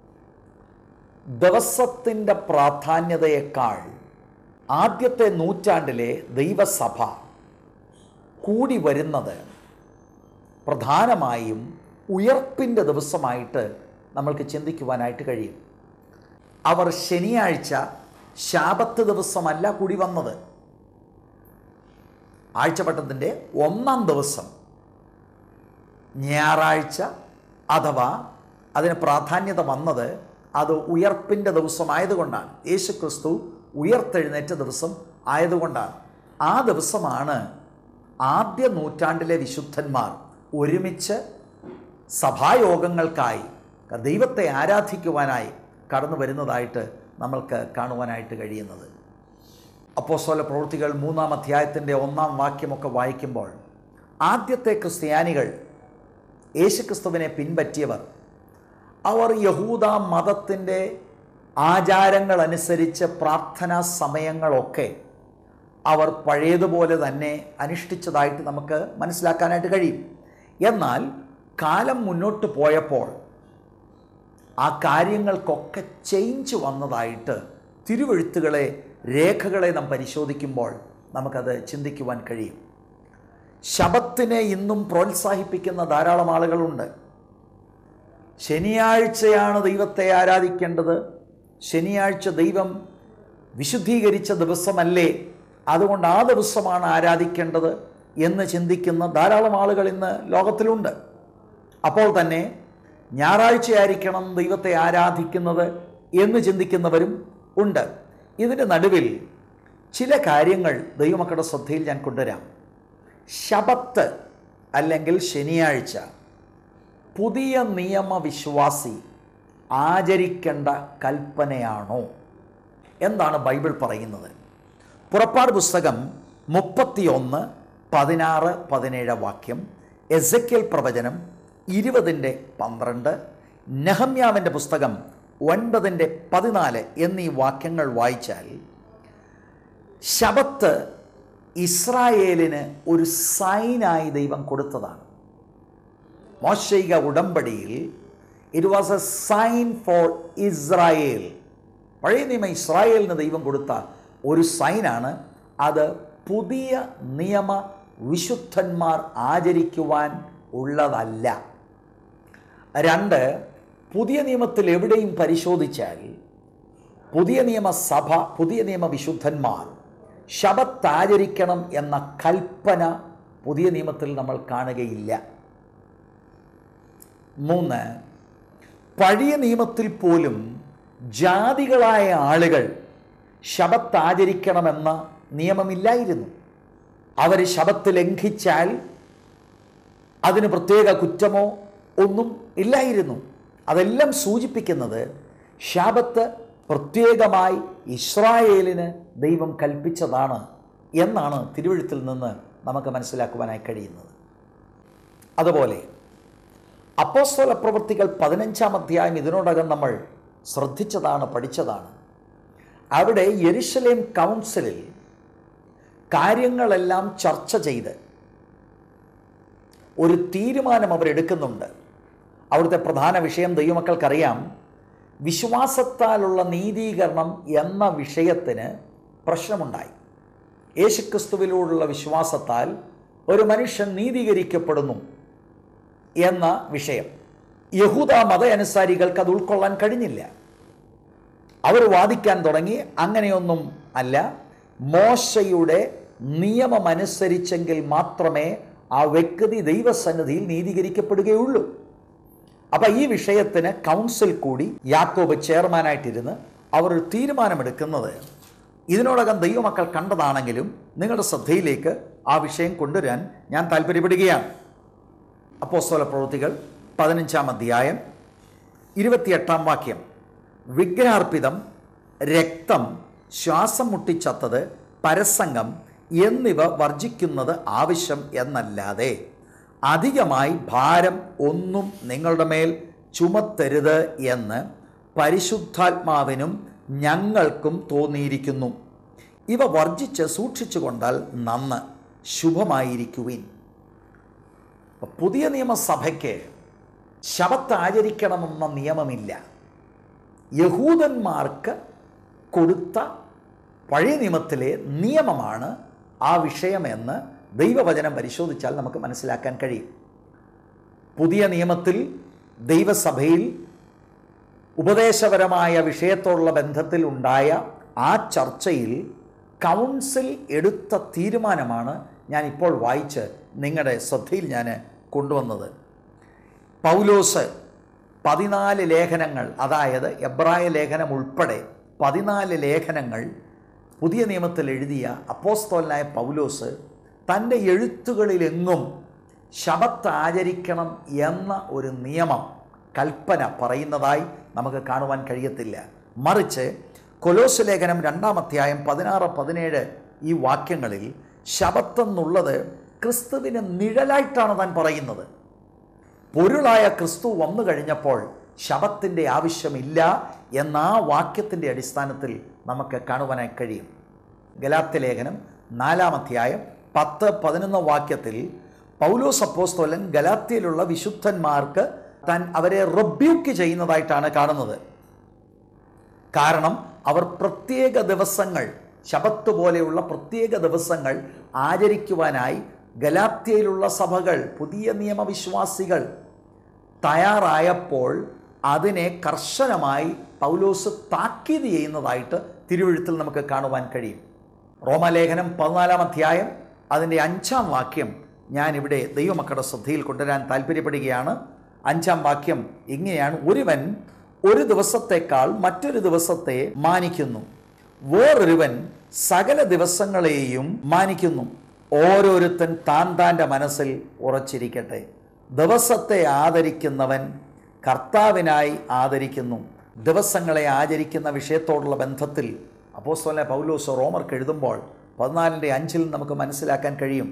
ദിവസത്തിൻ്റെ പ്രാധാന്യതയേക്കാൾ ആദ്യത്തെ നൂറ്റാണ്ടിലെ ദൈവസഭ കൂടി വരുന്നത് പ്രധാനമായും ഉയർപ്പിൻ്റെ ദിവസമായിട്ട് നമ്മൾക്ക് ചിന്തിക്കുവാനായിട്ട് കഴിയും അവർ ശനിയാഴ്ച ശാപത്ത് ദിവസമല്ല കൂടി വന്നത് ആഴ്ചവട്ടത്തിൻ്റെ ഒന്നാം ദിവസം ഞായറാഴ്ച അഥവാ അതിന് പ്രാധാന്യത വന്നത് അത് ഉയർപ്പിൻ്റെ ദിവസമായതുകൊണ്ടാണ് യേശു ക്രിസ്തു ഉയർത്തെഴുന്നേറ്റ ദിവസം ആയതുകൊണ്ടാണ് ആ ദിവസമാണ് ആദ്യ നൂറ്റാണ്ടിലെ വിശുദ്ധന്മാർ ഒരുമിച്ച് സഭായോഗങ്ങൾക്കായി ദൈവത്തെ ആരാധിക്കുവാനായി കടന്നു വരുന്നതായിട്ട് നമ്മൾക്ക് കാണുവാനായിട്ട് കഴിയുന്നത് അപ്പോസ്തല പ്രവൃത്തികൾ മൂന്നാം അധ്യായത്തിൻ്റെ ഒന്നാം വാക്യമൊക്കെ വായിക്കുമ്പോൾ ആദ്യത്തെ ക്രിസ്ത്യാനികൾ യേശുക്രിസ്തുവിനെ പിൻപറ്റിയവർ അവർ യഹൂദ മതത്തിൻ്റെ ആചാരങ്ങൾ അനുസരിച്ച് പ്രാർത്ഥനാ സമയങ്ങളൊക്കെ അവർ പഴയതുപോലെ തന്നെ അനുഷ്ഠിച്ചതായിട്ട് നമുക്ക് മനസ്സിലാക്കാനായിട്ട് കഴിയും എന്നാൽ കാലം മുന്നോട്ട് പോയപ്പോൾ ആ കാര്യങ്ങൾക്കൊക്കെ ചേഞ്ച് വന്നതായിട്ട് തിരുവെഴുത്തുകളെ രേഖകളെ നാം പരിശോധിക്കുമ്പോൾ നമുക്കത് ചിന്തിക്കുവാൻ കഴിയും ശബത്തിനെ ഇന്നും പ്രോത്സാഹിപ്പിക്കുന്ന ധാരാളം ആളുകളുണ്ട് ശനിയാഴ്ചയാണ് ദൈവത്തെ ആരാധിക്കേണ്ടത് ശനിയാഴ്ച ദൈവം വിശുദ്ധീകരിച്ച ദിവസമല്ലേ അതുകൊണ്ട് ആ ദിവസമാണ് ആരാധിക്കേണ്ടത് എന്ന് ചിന്തിക്കുന്ന ധാരാളം ആളുകൾ ഇന്ന് ലോകത്തിലുണ്ട് അപ്പോൾ തന്നെ ഞായറാഴ്ചയായിരിക്കണം ദൈവത്തെ ആരാധിക്കുന്നത് എന്ന് ചിന്തിക്കുന്നവരും ഉണ്ട് ഇതിൻ്റെ നടുവിൽ ചില കാര്യങ്ങൾ ദൈവമക്കളുടെ ശ്രദ്ധയിൽ ഞാൻ കൊണ്ടുവരാം ശബത്ത് അല്ലെങ്കിൽ ശനിയാഴ്ച പുതിയ നിയമവിശ്വാസി ആചരിക്കേണ്ട കൽപ്പനയാണോ എന്താണ് ബൈബിൾ പറയുന്നത് പുറപ്പാട് പുസ്തകം മുപ്പത്തിയൊന്ന് പതിനാറ് പതിനേഴ് വാക്യം എസക്കിയൽ പ്രവചനം ഇരുപതിൻ്റെ പന്ത്രണ്ട് നെഹമ്യാവിൻ്റെ പുസ്തകം ഒൻപതിൻ്റെ പതിനാല് എന്നീ വാക്യങ്ങൾ വായിച്ചാൽ ശബത്ത് ഇസ്രായേലിന് ഒരു സൈനായി ദൈവം കൊടുത്തതാണ് മോശയിക ഉടമ്പടിയിൽ it was a sign for Israel പഴയ നിയമ ഇസ്രായേലിന് ദൈവം കൊടുത്ത ഒരു സൈനാണ് അത് പുതിയ നിയമ വിശുദ്ധന്മാർ ആചരിക്കുവാൻ ഉള്ളതല്ല രണ്ട് പുതിയ നിയമത്തിൽ എവിടെയും പരിശോധിച്ചാൽ പുതിയ നിയമസഭ പുതിയ നിയമ വിശുദ്ധന്മാർ ശബത്ത് ആചരിക്കണം എന്ന കൽപ്പന പുതിയ നിയമത്തിൽ നമ്മൾ കാണുകയില്ല മൂന്ന് പഴയ നിയമത്തിൽ പോലും ജാതികളായ ആളുകൾ ശബത്ത് ആചരിക്കണമെന്ന നിയമമില്ലായിരുന്നു അവർ ശബത്ത് ലംഘിച്ചാൽ അതിന് പ്രത്യേക കുറ്റമോ ഒന്നും ഇല്ലായിരുന്നു അതെല്ലാം സൂചിപ്പിക്കുന്നത് ശാപത്ത് പ്രത്യേകമായി ഇസ്രായേലിന് ദൈവം കൽപ്പിച്ചതാണ് എന്നാണ് തിരുവഴുത്തിൽ നിന്ന് നമുക്ക് മനസ്സിലാക്കുവാനായി കഴിയുന്നത് അതുപോലെ അപ്പോസ്തല പ്രവൃത്തികൾ പതിനഞ്ചാം അധ്യായം ഇതിനോടകം നമ്മൾ ശ്രദ്ധിച്ചതാണ് പഠിച്ചതാണ് അവിടെ യെരുശലേം കൗൺസിലിൽ കാര്യങ്ങളെല്ലാം ചർച്ച ചെയ്ത് ഒരു തീരുമാനം അവരെടുക്കുന്നുണ്ട് അവിടുത്തെ പ്രധാന വിഷയം ദൈവമക്കൾക്കറിയാം വിശ്വാസത്താലുള്ള നീതീകരണം എന്ന വിഷയത്തിന് പ്രശ്നമുണ്ടായി യേശുക്രിസ്തുവിലൂടെയുള്ള വിശ്വാസത്താൽ ഒരു മനുഷ്യൻ നീതീകരിക്കപ്പെടുന്നു എന്ന വിഷയം യഹൂദ മത അനുസാരികൾക്ക് അത് ഉൾക്കൊള്ളാൻ കഴിഞ്ഞില്ല അവർ വാദിക്കാൻ തുടങ്ങി അങ്ങനെയൊന്നും അല്ല മോശയുടെ നിയമമനുസരിച്ചെങ്കിൽ മാത്രമേ ആ വ്യക്തി ദൈവസന്നിധിയിൽ നീതീകരിക്കപ്പെടുകയുള്ളൂ അപ്പം ഈ വിഷയത്തിന് കൗൺസിൽ കൂടി യാക്കോബ് ചെയർമാനായിട്ടിരുന്ന് അവർ ഒരു തീരുമാനമെടുക്കുന്നത് ഇതിനോടകം ദൈവമക്കൾ കണ്ടതാണെങ്കിലും നിങ്ങളുടെ ശ്രദ്ധയിലേക്ക് ആ വിഷയം കൊണ്ടുവരാൻ ഞാൻ താല്പര്യപ്പെടുകയാണ് അപ്പോസ്തല പ്രവൃത്തികൾ പതിനഞ്ചാം അധ്യായം ഇരുപത്തിയെട്ടാം വാക്യം വിഗ്രഹാർപ്പിതം രക്തം ശ്വാസം മുട്ടിച്ചത്തത് പരസംഗം എന്നിവ വർജിക്കുന്നത് ആവശ്യം എന്നല്ലാതെ അധികമായി ഭാരം ഒന്നും നിങ്ങളുടെ മേൽ ചുമത്തരുത് എന്ന് പരിശുദ്ധാത്മാവിനും ഞങ്ങൾക്കും തോന്നിയിരിക്കുന്നു ഇവ വർജിച്ച് സൂക്ഷിച്ചു കൊണ്ടാൽ നന്ന് ശുഭമായിരിക്കുവിൻ അപ്പൊ പുതിയ നിയമസഭയ്ക്ക് ശബത്ത് ആചരിക്കണമെന്ന നിയമമില്ല യഹൂദന്മാർക്ക് കൊടുത്ത പഴയ നിയമത്തിലെ നിയമമാണ് ആ വിഷയമെന്ന് ദൈവവചനം പരിശോധിച്ചാൽ നമുക്ക് മനസ്സിലാക്കാൻ കഴിയും പുതിയ നിയമത്തിൽ ദൈവസഭയിൽ ഉപദേശപരമായ വിഷയത്തോടുള്ള ബന്ധത്തിൽ ഉണ്ടായ ആ ചർച്ചയിൽ കൗൺസിൽ എടുത്ത തീരുമാനമാണ് ഞാൻ ഇപ്പോൾ വായിച്ച് നിങ്ങളുടെ ശ്രദ്ധയിൽ ഞാൻ കൊണ്ടുവന്നത് പൗലോസ് പതിനാല് ലേഖനങ്ങൾ അതായത് എബ്രായ ലേഖനം ഉൾപ്പെടെ പതിനാല് ലേഖനങ്ങൾ പുതിയ നിയമത്തിൽ എഴുതിയ അപ്പോസ്തോലനായ പൗലോസ് തൻ്റെ എഴുത്തുകളിലെങ്ങും ശബത്ത് ആചരിക്കണം എന്ന ഒരു നിയമം കൽപ്പന പറയുന്നതായി നമുക്ക് കാണുവാൻ കഴിയത്തില്ല മറിച്ച് കൊലോസ് ലേഖനം രണ്ടാം അധ്യായം പതിനാറ് പതിനേഴ് ഈ വാക്യങ്ങളിൽ ശബത്തെന്നുള്ളത് ക്രിസ്തുവിന് നിഴലായിട്ടാണ് താൻ പറയുന്നത് പൊരുളായ ക്രിസ്തു വന്നു കഴിഞ്ഞപ്പോൾ ശബത്തിൻ്റെ ആവശ്യമില്ല എന്ന ആ വാക്യത്തിൻ്റെ അടിസ്ഥാനത്തിൽ നമുക്ക് കാണുവാനായി കഴിയും ഗലാത്യ ലേഖനം നാലാം അധ്യായം പത്ത് പതിനൊന്ന് വാക്യത്തിൽ പൗലോസ് അപ്പോസ്തോലൻ ഗലാത്യയിലുള്ള വിശുദ്ധന്മാർക്ക് താൻ അവരെ റബ്യൂക്ക് ചെയ്യുന്നതായിട്ടാണ് കാണുന്നത് കാരണം അവർ പ്രത്യേക ദിവസങ്ങൾ ശബത്ത് പോലെയുള്ള പ്രത്യേക ദിവസങ്ങൾ ആചരിക്കുവാനായി ഗലാത്യയിലുള്ള സഭകൾ പുതിയ നിയമവിശ്വാസികൾ തയ്യാറായപ്പോൾ അതിനെ കർശനമായി പൗലോസ് താക്കീത് ചെയ്യുന്നതായിട്ട് തിരുവഴുത്തിൽ നമുക്ക് കാണുവാൻ കഴിയും റോമലേഖനം പതിനാലാം അധ്യായം അതിൻ്റെ അഞ്ചാം വാക്യം ഞാനിവിടെ ദൈവമക്കളുടെ ശ്രദ്ധയിൽ കൊണ്ടുവരാൻ താല്പര്യപ്പെടുകയാണ് അഞ്ചാം വാക്യം ഇങ്ങനെയാണ് ഒരുവൻ ഒരു ദിവസത്തേക്കാൾ മറ്റൊരു ദിവസത്തെ മാനിക്കുന്നു വേറൊരുവൻ സകല ദിവസങ്ങളെയും മാനിക്കുന്നു ഓരോരുത്തൻ താൻ താൻ്റെ മനസ്സിൽ ഉറച്ചിരിക്കട്ടെ ദിവസത്തെ ആദരിക്കുന്നവൻ കർത്താവിനായി ആദരിക്കുന്നു ദിവസങ്ങളെ ആചരിക്കുന്ന വിഷയത്തോടുള്ള ബന്ധത്തിൽ അപ്പോസ്തലനെ പൗലോസ് റോമർക്ക് എഴുതുമ്പോൾ പതിനാലിൻ്റെ അഞ്ചിൽ നമുക്ക് മനസ്സിലാക്കാൻ കഴിയും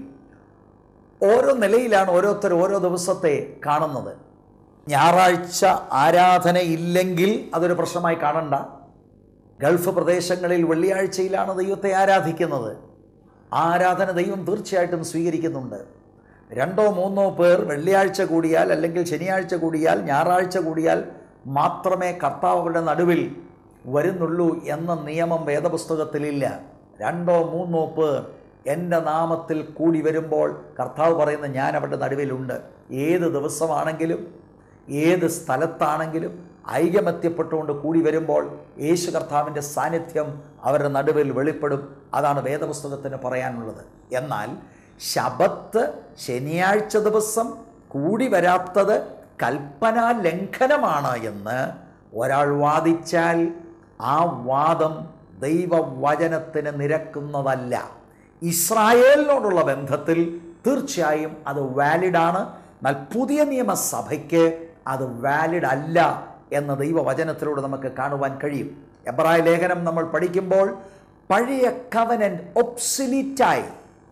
ഓരോ നിലയിലാണ് ഓരോരുത്തർ ഓരോ ദിവസത്തെ കാണുന്നത് ഞായറാഴ്ച ആരാധന ഇല്ലെങ്കിൽ അതൊരു പ്രശ്നമായി കാണണ്ട ഗൾഫ് പ്രദേശങ്ങളിൽ വെള്ളിയാഴ്ചയിലാണ് ദൈവത്തെ ആരാധിക്കുന്നത് ആ ആരാധന ദൈവം തീർച്ചയായിട്ടും സ്വീകരിക്കുന്നുണ്ട് രണ്ടോ മൂന്നോ പേർ വെള്ളിയാഴ്ച കൂടിയാൽ അല്ലെങ്കിൽ ശനിയാഴ്ച കൂടിയാൽ ഞായറാഴ്ച കൂടിയാൽ മാത്രമേ കർത്താവ് അവരുടെ നടുവിൽ വരുന്നുള്ളൂ എന്ന നിയമം വേദപുസ്തകത്തിലില്ല രണ്ടോ മൂന്നോ പേർ എൻ്റെ നാമത്തിൽ കൂടി വരുമ്പോൾ കർത്താവ് പറയുന്ന ഞാൻ അവരുടെ നടുവിലുണ്ട് ഏത് ദിവസമാണെങ്കിലും ഏത് സ്ഥലത്താണെങ്കിലും ഐകമത്യപ്പെട്ടുകൊണ്ട് കൂടി വരുമ്പോൾ യേശു കർത്താവിൻ്റെ സാന്നിധ്യം അവരുടെ നടുവിൽ വെളിപ്പെടും അതാണ് വേദപുസ്തകത്തിന് പറയാനുള്ളത് എന്നാൽ ശബത്ത് ശനിയാഴ്ച ദിവസം കൂടി വരാത്തത് കൽപ്പനാ ലംഘനമാണ് എന്ന് ഒരാൾ വാദിച്ചാൽ ആ വാദം ദൈവവചനത്തിന് നിരക്കുന്നതല്ല ഇസ്രായേലിനോടുള്ള ബന്ധത്തിൽ തീർച്ചയായും അത് വാലിഡാണ് എന്നാൽ പുതിയ നിയമസഭയ്ക്ക് അത് വാലിഡ് അല്ല എന്ന ദൈവവചനത്തിലൂടെ നമുക്ക് കാണുവാൻ കഴിയും എബ്രായ ലേഖനം നമ്മൾ പഠിക്കുമ്പോൾ പഴയ കവനൻ ഒബ്സിലിറ്റായി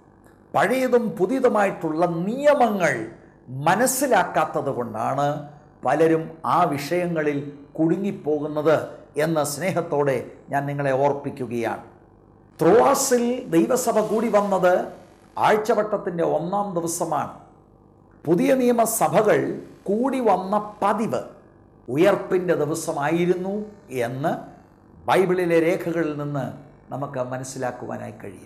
പഴയതും പുതിയതുമായിട്ടുള്ള നിയമങ്ങൾ മനസ്സിലാക്കാത്തത് കൊണ്ടാണ് പലരും ആ വിഷയങ്ങളിൽ കുടുങ്ങിപ്പോകുന്നത് എന്ന സ്നേഹത്തോടെ ഞാൻ നിങ്ങളെ ഓർപ്പിക്കുകയാണ് ത്രോവാസിൽ ദൈവസഭ കൂടി വന്നത് ആഴ്ചവട്ടത്തിൻ്റെ ഒന്നാം ദിവസമാണ് പുതിയ നിയമസഭകൾ കൂടി വന്ന പതിവ് ഉയർപ്പിൻ്റെ ദിവസമായിരുന്നു എന്ന് ബൈബിളിലെ രേഖകളിൽ നിന്ന് നമുക്ക് മനസ്സിലാക്കുവാനായി കഴിയും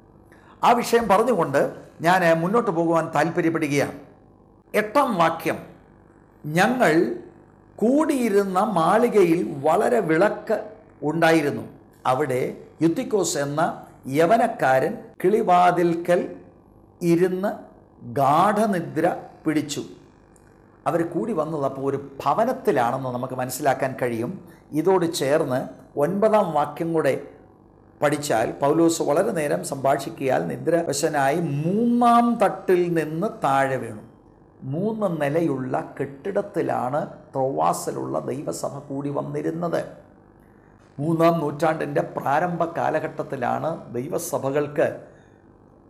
ആ വിഷയം പറഞ്ഞുകൊണ്ട് ഞാൻ മുന്നോട്ട് പോകുവാൻ താല്പര്യപ്പെടുകയാണ് എട്ടാം വാക്യം ഞങ്ങൾ കൂടിയിരുന്ന മാളികയിൽ വളരെ വിളക്ക് ഉണ്ടായിരുന്നു അവിടെ യുത്തിക്കോസ് എന്ന യവനക്കാരൻ കിളിവാതിൽക്കൽ ഇരുന്ന് ഗാഠനിദ്ര പിടിച്ചു അവർ കൂടി വന്നത് അപ്പോൾ ഒരു ഭവനത്തിലാണെന്ന് നമുക്ക് മനസ്സിലാക്കാൻ കഴിയും ഇതോട് ചേർന്ന് ഒൻപതാം വാക്യം കൂടെ പഠിച്ചാൽ പൗലോസ് വളരെ നേരം സംഭാഷിക്കിയാൽ നിദ്രവശനായി മൂന്നാം തട്ടിൽ നിന്ന് താഴെ വീണു മൂന്ന് നിലയുള്ള കെട്ടിടത്തിലാണ് ത്രോവാസിലുള്ള ദൈവസഭ കൂടി വന്നിരുന്നത് മൂന്നാം നൂറ്റാണ്ടിൻ്റെ പ്രാരംഭ കാലഘട്ടത്തിലാണ് ദൈവസഭകൾക്ക്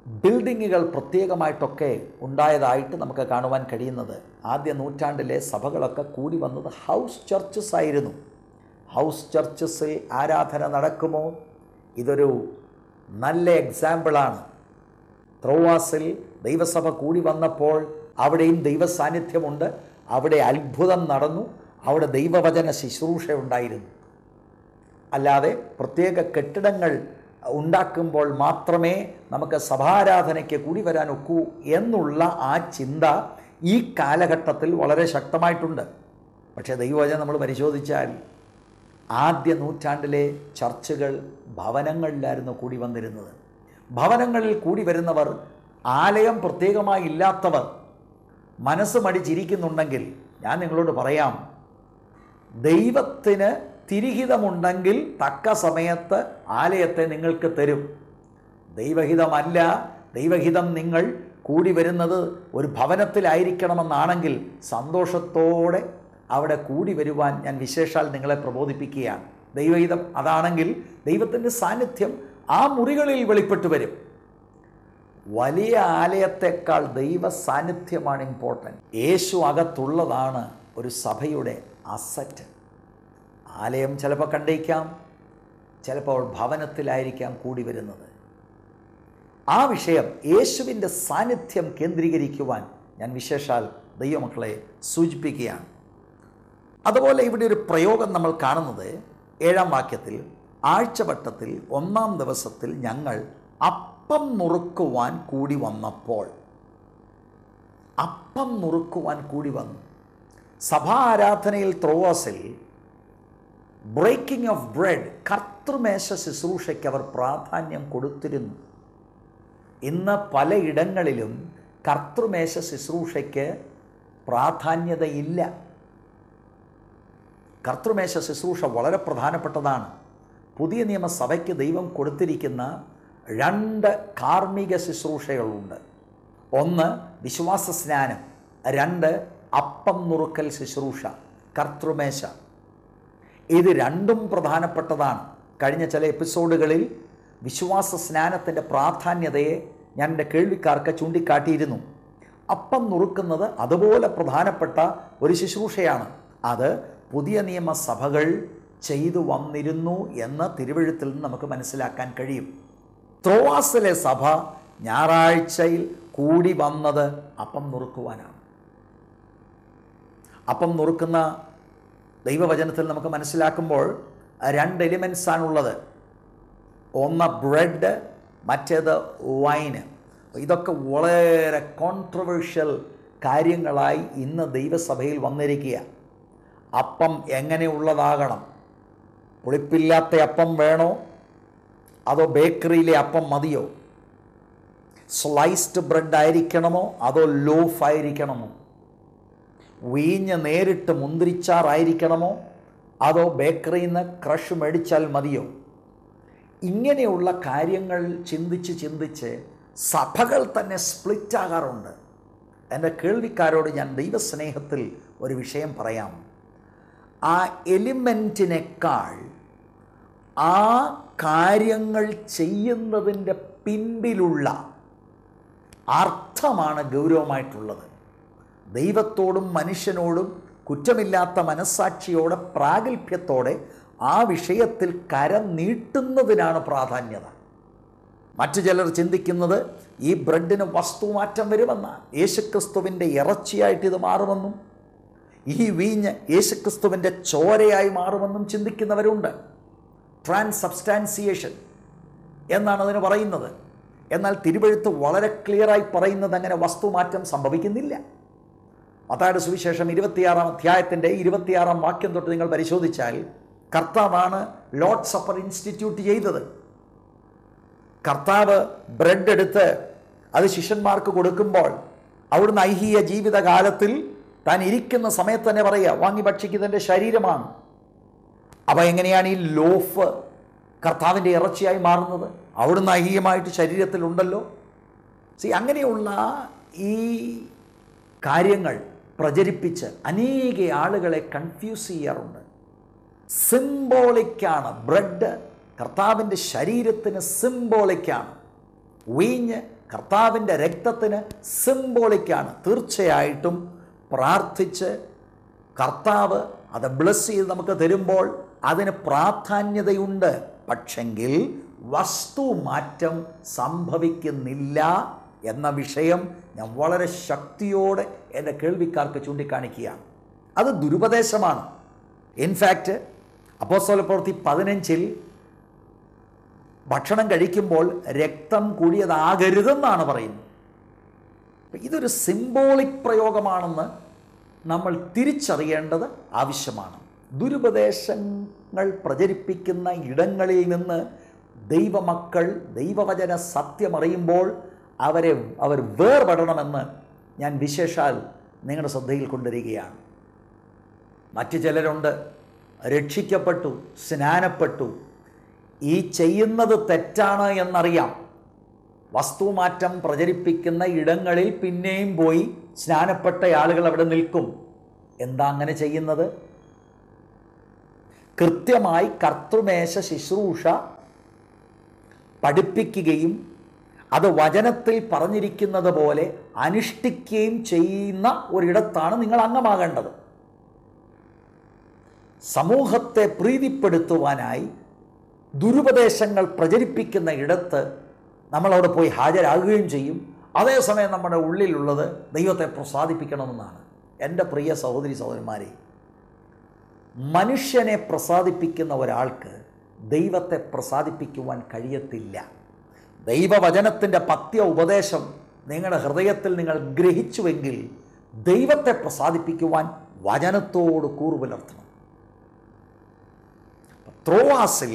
ബിൽഡിങ്ങുകൾ പ്രത്യേകമായിട്ടൊക്കെ ഉണ്ടായതായിട്ട് നമുക്ക് കാണുവാൻ കഴിയുന്നത് ആദ്യ നൂറ്റാണ്ടിലെ സഭകളൊക്കെ കൂടി വന്നത് ഹൗസ് ചർച്ചസ് ആയിരുന്നു ഹൗസ് ചർച്ചസിൽ ആരാധന നടക്കുമോ ഇതൊരു നല്ല എക്സാമ്പിളാണ് ത്രോവാസിൽ ദൈവസഭ കൂടി വന്നപ്പോൾ അവിടെയും ദൈവ സാന്നിധ്യമുണ്ട് അവിടെ അത്ഭുതം നടന്നു അവിടെ ദൈവവചന ശുശ്രൂഷ ഉണ്ടായിരുന്നു അല്ലാതെ പ്രത്യേക കെട്ടിടങ്ങൾ ഉണ്ടാക്കുമ്പോൾ മാത്രമേ നമുക്ക് സഭാരാധനയ്ക്ക് കൂടി വരാൻ ഒക്കൂ എന്നുള്ള ആ ചിന്ത ഈ കാലഘട്ടത്തിൽ വളരെ ശക്തമായിട്ടുണ്ട് പക്ഷേ ദൈവവചനം നമ്മൾ പരിശോധിച്ചാൽ ആദ്യ നൂറ്റാണ്ടിലെ ചർച്ചുകൾ ഭവനങ്ങളിലായിരുന്നു കൂടി വന്നിരുന്നത് ഭവനങ്ങളിൽ കൂടി വരുന്നവർ ആലയം പ്രത്യേകമായി ഇല്ലാത്തവർ മനസ്സ് മടിച്ചിരിക്കുന്നുണ്ടെങ്കിൽ ഞാൻ നിങ്ങളോട് പറയാം ദൈവത്തിന് തിരിഹിതമുണ്ടെങ്കിൽ തക്ക സമയത്ത് ആലയത്തെ നിങ്ങൾക്ക് തരും ദൈവഹിതമല്ല ദൈവഹിതം നിങ്ങൾ കൂടി വരുന്നത് ഒരു ഭവനത്തിലായിരിക്കണമെന്നാണെങ്കിൽ സന്തോഷത്തോടെ അവിടെ കൂടി വരുവാൻ ഞാൻ വിശേഷാൽ നിങ്ങളെ പ്രബോധിപ്പിക്കുകയാണ് ദൈവഹിതം അതാണെങ്കിൽ ദൈവത്തിൻ്റെ സാന്നിധ്യം ആ മുറികളിൽ വെളിപ്പെട്ടു വരും വലിയ ആലയത്തെക്കാൾ ദൈവ സാന്നിധ്യമാണ് ഇമ്പോർട്ടൻറ്റ് യേശു അകത്തുള്ളതാണ് ഒരു സഭയുടെ അസറ്റ് ആലയം ചിലപ്പോൾ കണ്ടേക്കാം ചിലപ്പോൾ ഭവനത്തിലായിരിക്കാം കൂടി വരുന്നത് ആ വിഷയം യേശുവിൻ്റെ സാന്നിധ്യം കേന്ദ്രീകരിക്കുവാൻ ഞാൻ വിശേഷാൽ ദൈവമക്കളെ സൂചിപ്പിക്കുകയാണ് അതുപോലെ ഇവിടെ ഒരു പ്രയോഗം നമ്മൾ കാണുന്നത് ഏഴാം വാക്യത്തിൽ ആഴ്ചവട്ടത്തിൽ ഒന്നാം ദിവസത്തിൽ ഞങ്ങൾ അപ്പം നുറുക്കുവാൻ കൂടി വന്നപ്പോൾ അപ്പം നുറുക്കുവാൻ കൂടി വന്നു സഭാ ആരാധനയിൽ ത്രോവാസിൽ ബ്രേക്കിംഗ് ഓഫ് ബ്രെഡ് കർത്തൃമേശ ശുശ്രൂഷയ്ക്ക് അവർ പ്രാധാന്യം കൊടുത്തിരുന്നു ഇന്ന് പലയിടങ്ങളിലും കർത്തൃമേശ ശുശ്രൂഷയ്ക്ക് പ്രാധാന്യതയില്ല കർത്തൃമേശ ശുശ്രൂഷ വളരെ പ്രധാനപ്പെട്ടതാണ് പുതിയ നിയമസഭയ്ക്ക് ദൈവം കൊടുത്തിരിക്കുന്ന രണ്ട് കാർമ്മിക ശുശ്രൂഷകളുണ്ട് ഒന്ന് വിശ്വാസ സ്നാനം രണ്ട് അപ്പം നുറുക്കൽ ശുശ്രൂഷ കർത്തൃമേശ ഇത് രണ്ടും പ്രധാനപ്പെട്ടതാണ് കഴിഞ്ഞ ചില എപ്പിസോഡുകളിൽ വിശ്വാസ സ്നാനത്തിൻ്റെ പ്രാധാന്യതയെ ഞാൻ എൻ്റെ കേൾവിക്കാർക്ക് ചൂണ്ടിക്കാട്ടിയിരുന്നു അപ്പം നുറുക്കുന്നത് അതുപോലെ പ്രധാനപ്പെട്ട ഒരു ശുശ്രൂഷയാണ് അത് പുതിയ നിയമസഭകൾ ചെയ്തു വന്നിരുന്നു എന്ന് തിരുവഴുത്തിൽ നിന്ന് നമുക്ക് മനസ്സിലാക്കാൻ കഴിയും ത്രോവാസിലെ സഭ ഞായറാഴ്ചയിൽ കൂടി വന്നത് അപ്പം നുറുക്കുവാനാണ് അപ്പം നുറുക്കുന്ന ദൈവവചനത്തിൽ നമുക്ക് മനസ്സിലാക്കുമ്പോൾ രണ്ട് എലിമെൻസ് ആണുള്ളത് ഒന്ന് ബ്രെഡ് മറ്റേത് വൈന് ഇതൊക്കെ വളരെ കോൺട്രവേഴ്ഷ്യൽ കാര്യങ്ങളായി ഇന്ന് ദൈവസഭയിൽ വന്നിരിക്കുക അപ്പം എങ്ങനെയുള്ളതാകണം പുളിപ്പില്ലാത്ത അപ്പം വേണോ അതോ ബേക്കറിയിലെ അപ്പം മതിയോ സ്ലൈസ്ഡ് ബ്രെഡ് ആയിരിക്കണമോ അതോ ലോഫ് ആയിരിക്കണമോ വീഞ്ഞ് നേരിട്ട് മുന്തിരിച്ചാറായിരിക്കണമോ അതോ ബേക്കറിയിൽ നിന്ന് ക്രഷ് മേടിച്ചാൽ മതിയോ ഇങ്ങനെയുള്ള കാര്യങ്ങൾ ചിന്തിച്ച് ചിന്തിച്ച് സഭകൾ തന്നെ സ്പ്ലിറ്റ് ആകാറുണ്ട് എൻ്റെ കേൾവിക്കാരോട് ഞാൻ ദൈവസ്നേഹത്തിൽ ഒരു വിഷയം പറയാം ആ എലിമെൻറ്റിനേക്കാൾ ആ കാര്യങ്ങൾ ചെയ്യുന്നതിൻ്റെ പിൻപിലുള്ള അർത്ഥമാണ് ഗൗരവമായിട്ടുള്ളത് ദൈവത്തോടും മനുഷ്യനോടും കുറ്റമില്ലാത്ത മനസ്സാക്ഷിയോടെ പ്രാഗൽഭ്യത്തോടെ ആ വിഷയത്തിൽ കരം നീട്ടുന്നതിനാണ് പ്രാധാന്യത മറ്റു ചിലർ ചിന്തിക്കുന്നത് ഈ ബ്രെഡിന് വസ്തുമാറ്റം വരുമെന്നാണ് യേശുക്രിസ്തുവിൻ്റെ ഇറച്ചിയായിട്ട് ഇത് മാറുമെന്നും ഈ വീഞ്ഞ് യേശുക്രിസ്തുവിൻ്റെ ചോരയായി മാറുമെന്നും ചിന്തിക്കുന്നവരുണ്ട് ട്രാൻസബ്സ്റ്റാൻസിയേഷൻ എന്നാണ് അതിന് പറയുന്നത് എന്നാൽ തിരുവഴുത്ത് വളരെ ക്ലിയറായി പറയുന്നത് അങ്ങനെ വസ്തുമാറ്റം സംഭവിക്കുന്നില്ല മത്തായുടെ സുവിശേഷം ഇരുപത്തിയാറാം അധ്യായത്തിൻ്റെ ഇരുപത്തിയാറാം വാക്യം തൊട്ട് നിങ്ങൾ പരിശോധിച്ചാൽ കർത്താവാണ് ലോഡ് സപ്പർ ഇൻസ്റ്റിറ്റ്യൂട്ട് ചെയ്തത് കർത്താവ് ബ്രെഡ് എടുത്ത് അത് ശിഷ്യന്മാർക്ക് കൊടുക്കുമ്പോൾ അവിടുന്ന് ഐഹിക ജീവിതകാലത്തിൽ താൻ ഇരിക്കുന്ന സമയത്ത് തന്നെ പറയുക വാങ്ങി ഭക്ഷിക്കുന്നതിൻ്റെ ശരീരമാണ് അപ്പോൾ എങ്ങനെയാണ് ഈ ലോഫ് കർത്താവിൻ്റെ ഇറച്ചിയായി മാറുന്നത് അവിടുന്ന് ഐഹികമായിട്ട് ശരീരത്തിലുണ്ടല്ലോ സി അങ്ങനെയുള്ള ഈ കാര്യങ്ങൾ പ്രചരിപ്പിച്ച് അനേക ആളുകളെ കൺഫ്യൂസ് ചെയ്യാറുണ്ട് സിംബോളിക്കാണ് ബ്രെഡ് കർത്താവിൻ്റെ ശരീരത്തിന് സിംബോളിക്കാണ് വീഞ്ഞ് കർത്താവിൻ്റെ രക്തത്തിന് സിംബോളിക്കാണ് തീർച്ചയായിട്ടും പ്രാർത്ഥിച്ച് കർത്താവ് അത് ബ്ലസ് ചെയ്ത് നമുക്ക് തരുമ്പോൾ അതിന് പ്രാധാന്യതയുണ്ട് പക്ഷെങ്കിൽ വസ്തുമാറ്റം സംഭവിക്കുന്നില്ല എന്ന വിഷയം ഞാൻ വളരെ ശക്തിയോടെ എൻ്റെ കേൾവിക്കാർക്ക് ചൂണ്ടിക്കാണിക്കുകയാണ് അത് ദുരുപദേശമാണ് ഇൻഫാക്റ്റ് അപ്പോസ്തല പ്രവൃത്തി പതിനഞ്ചിൽ ഭക്ഷണം കഴിക്കുമ്പോൾ രക്തം കൂടിയതാകരുതെന്നാണ് പറയുന്നത് അപ്പൊ ഇതൊരു സിംബോളിക് പ്രയോഗമാണെന്ന് നമ്മൾ തിരിച്ചറിയേണ്ടത് ആവശ്യമാണ് ദുരുപദേശങ്ങൾ പ്രചരിപ്പിക്കുന്ന ഇടങ്ങളിൽ നിന്ന് ദൈവമക്കൾ ദൈവവചന സത്യമറിയുമ്പോൾ അവരെ അവർ വേർപെടണമെന്ന് ഞാൻ വിശേഷാൽ നിങ്ങളുടെ ശ്രദ്ധയിൽ കൊണ്ടുവരികയാണ് മറ്റു ചിലരുണ്ട് രക്ഷിക്കപ്പെട്ടു സ്നാനപ്പെട്ടു ഈ ചെയ്യുന്നത് തെറ്റാണ് എന്നറിയാം വസ്തുമാറ്റം പ്രചരിപ്പിക്കുന്ന ഇടങ്ങളിൽ പിന്നെയും പോയി സ്നാനപ്പെട്ട ആളുകൾ അവിടെ നിൽക്കും എന്താ അങ്ങനെ ചെയ്യുന്നത് കൃത്യമായി കർത്തൃമേശ ശുശ്രൂഷ പഠിപ്പിക്കുകയും അത് വചനത്തിൽ പറഞ്ഞിരിക്കുന്നത് പോലെ അനുഷ്ഠിക്കുകയും ചെയ്യുന്ന ഒരിടത്താണ് നിങ്ങൾ അംഗമാകേണ്ടത് സമൂഹത്തെ പ്രീതിപ്പെടുത്തുവാനായി ദുരുപദേശങ്ങൾ പ്രചരിപ്പിക്കുന്ന ഇടത്ത് നമ്മളവിടെ പോയി ഹാജരാകുകയും ചെയ്യും അതേസമയം നമ്മുടെ ഉള്ളിലുള്ളത് ദൈവത്തെ പ്രസാദിപ്പിക്കണമെന്നാണ് എൻ്റെ പ്രിയ സഹോദരി സഹോദരന്മാരെ മനുഷ്യനെ പ്രസാദിപ്പിക്കുന്ന ഒരാൾക്ക് ദൈവത്തെ പ്രസാദിപ്പിക്കുവാൻ കഴിയത്തില്ല ദൈവവചനത്തിൻ്റെ പത്യ ഉപദേശം നിങ്ങളുടെ ഹൃദയത്തിൽ നിങ്ങൾ ഗ്രഹിച്ചുവെങ്കിൽ ദൈവത്തെ പ്രസാദിപ്പിക്കുവാൻ വചനത്തോട് കൂറു പുലർത്തണം ത്രോവാസിൽ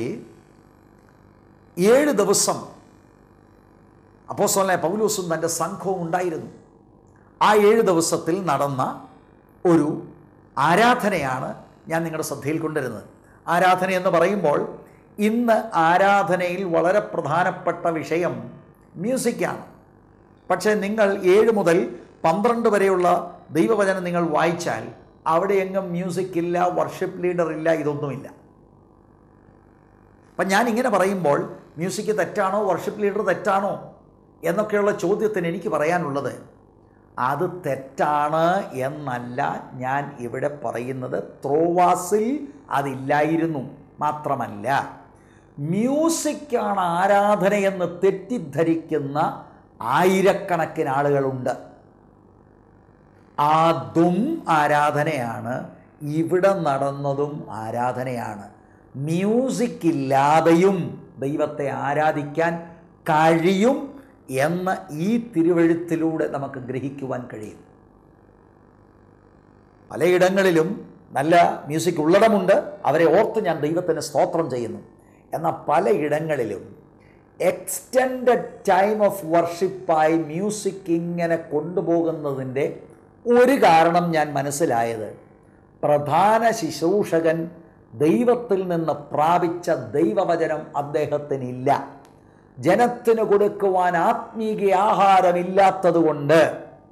ഏഴ് ദിവസം അപ്പോസ്തലനായ പൗലൂസും തൻ്റെ സംഘവും ഉണ്ടായിരുന്നു ആ ഏഴ് ദിവസത്തിൽ നടന്ന ഒരു ആരാധനയാണ് ഞാൻ നിങ്ങളുടെ ശ്രദ്ധയിൽ കൊണ്ടുവരുന്നത് ആരാധന എന്ന് പറയുമ്പോൾ ഇന്ന് ആരാധനയിൽ വളരെ പ്രധാനപ്പെട്ട വിഷയം മ്യൂസിക്കാണ് പക്ഷേ നിങ്ങൾ ഏഴ് മുതൽ പന്ത്രണ്ട് വരെയുള്ള ദൈവവചനം നിങ്ങൾ വായിച്ചാൽ അവിടെയെങ്ങും മ്യൂസിക് ഇല്ല വർഷിപ്പ് ലീഡർ ഇല്ല ഇതൊന്നുമില്ല അപ്പം ഞാൻ ഇങ്ങനെ പറയുമ്പോൾ മ്യൂസിക് തെറ്റാണോ വർഷിപ്പ് ലീഡർ തെറ്റാണോ എന്നൊക്കെയുള്ള ചോദ്യത്തിന് എനിക്ക് പറയാനുള്ളത് അത് തെറ്റാണ് എന്നല്ല ഞാൻ ഇവിടെ പറയുന്നത് ത്രോവാസിൽ അതില്ലായിരുന്നു മാത്രമല്ല മ്യൂസിക്കാണ് ആരാധനയെന്ന് തെറ്റിദ്ധരിക്കുന്ന ആയിരക്കണക്കിന് ആളുകളുണ്ട് അതും ആരാധനയാണ് ഇവിടെ നടന്നതും ആരാധനയാണ് മ്യൂസിക് ഇല്ലാതെയും ദൈവത്തെ ആരാധിക്കാൻ കഴിയും എന്ന് ഈ തിരുവഴുത്തിലൂടെ നമുക്ക് ഗ്രഹിക്കുവാൻ കഴിയും പലയിടങ്ങളിലും നല്ല മ്യൂസിക് ഉള്ളടമുണ്ട് അവരെ ഓർത്ത് ഞാൻ ദൈവത്തിന് സ്തോത്രം ചെയ്യുന്നു എന്നാൽ പലയിടങ്ങളിലും എക്സ്റ്റെൻഡഡ് ടൈം ഓഫ് വർഷിപ്പായി മ്യൂസിക് ഇങ്ങനെ കൊണ്ടുപോകുന്നതിൻ്റെ ഒരു കാരണം ഞാൻ മനസ്സിലായത് പ്രധാന ശുശ്രൂഷകൻ ദൈവത്തിൽ നിന്ന് പ്രാപിച്ച ദൈവവചനം അദ്ദേഹത്തിനില്ല ജനത്തിന് കൊടുക്കുവാൻ ആത്മീക ആഹാരമില്ലാത്തതുകൊണ്ട്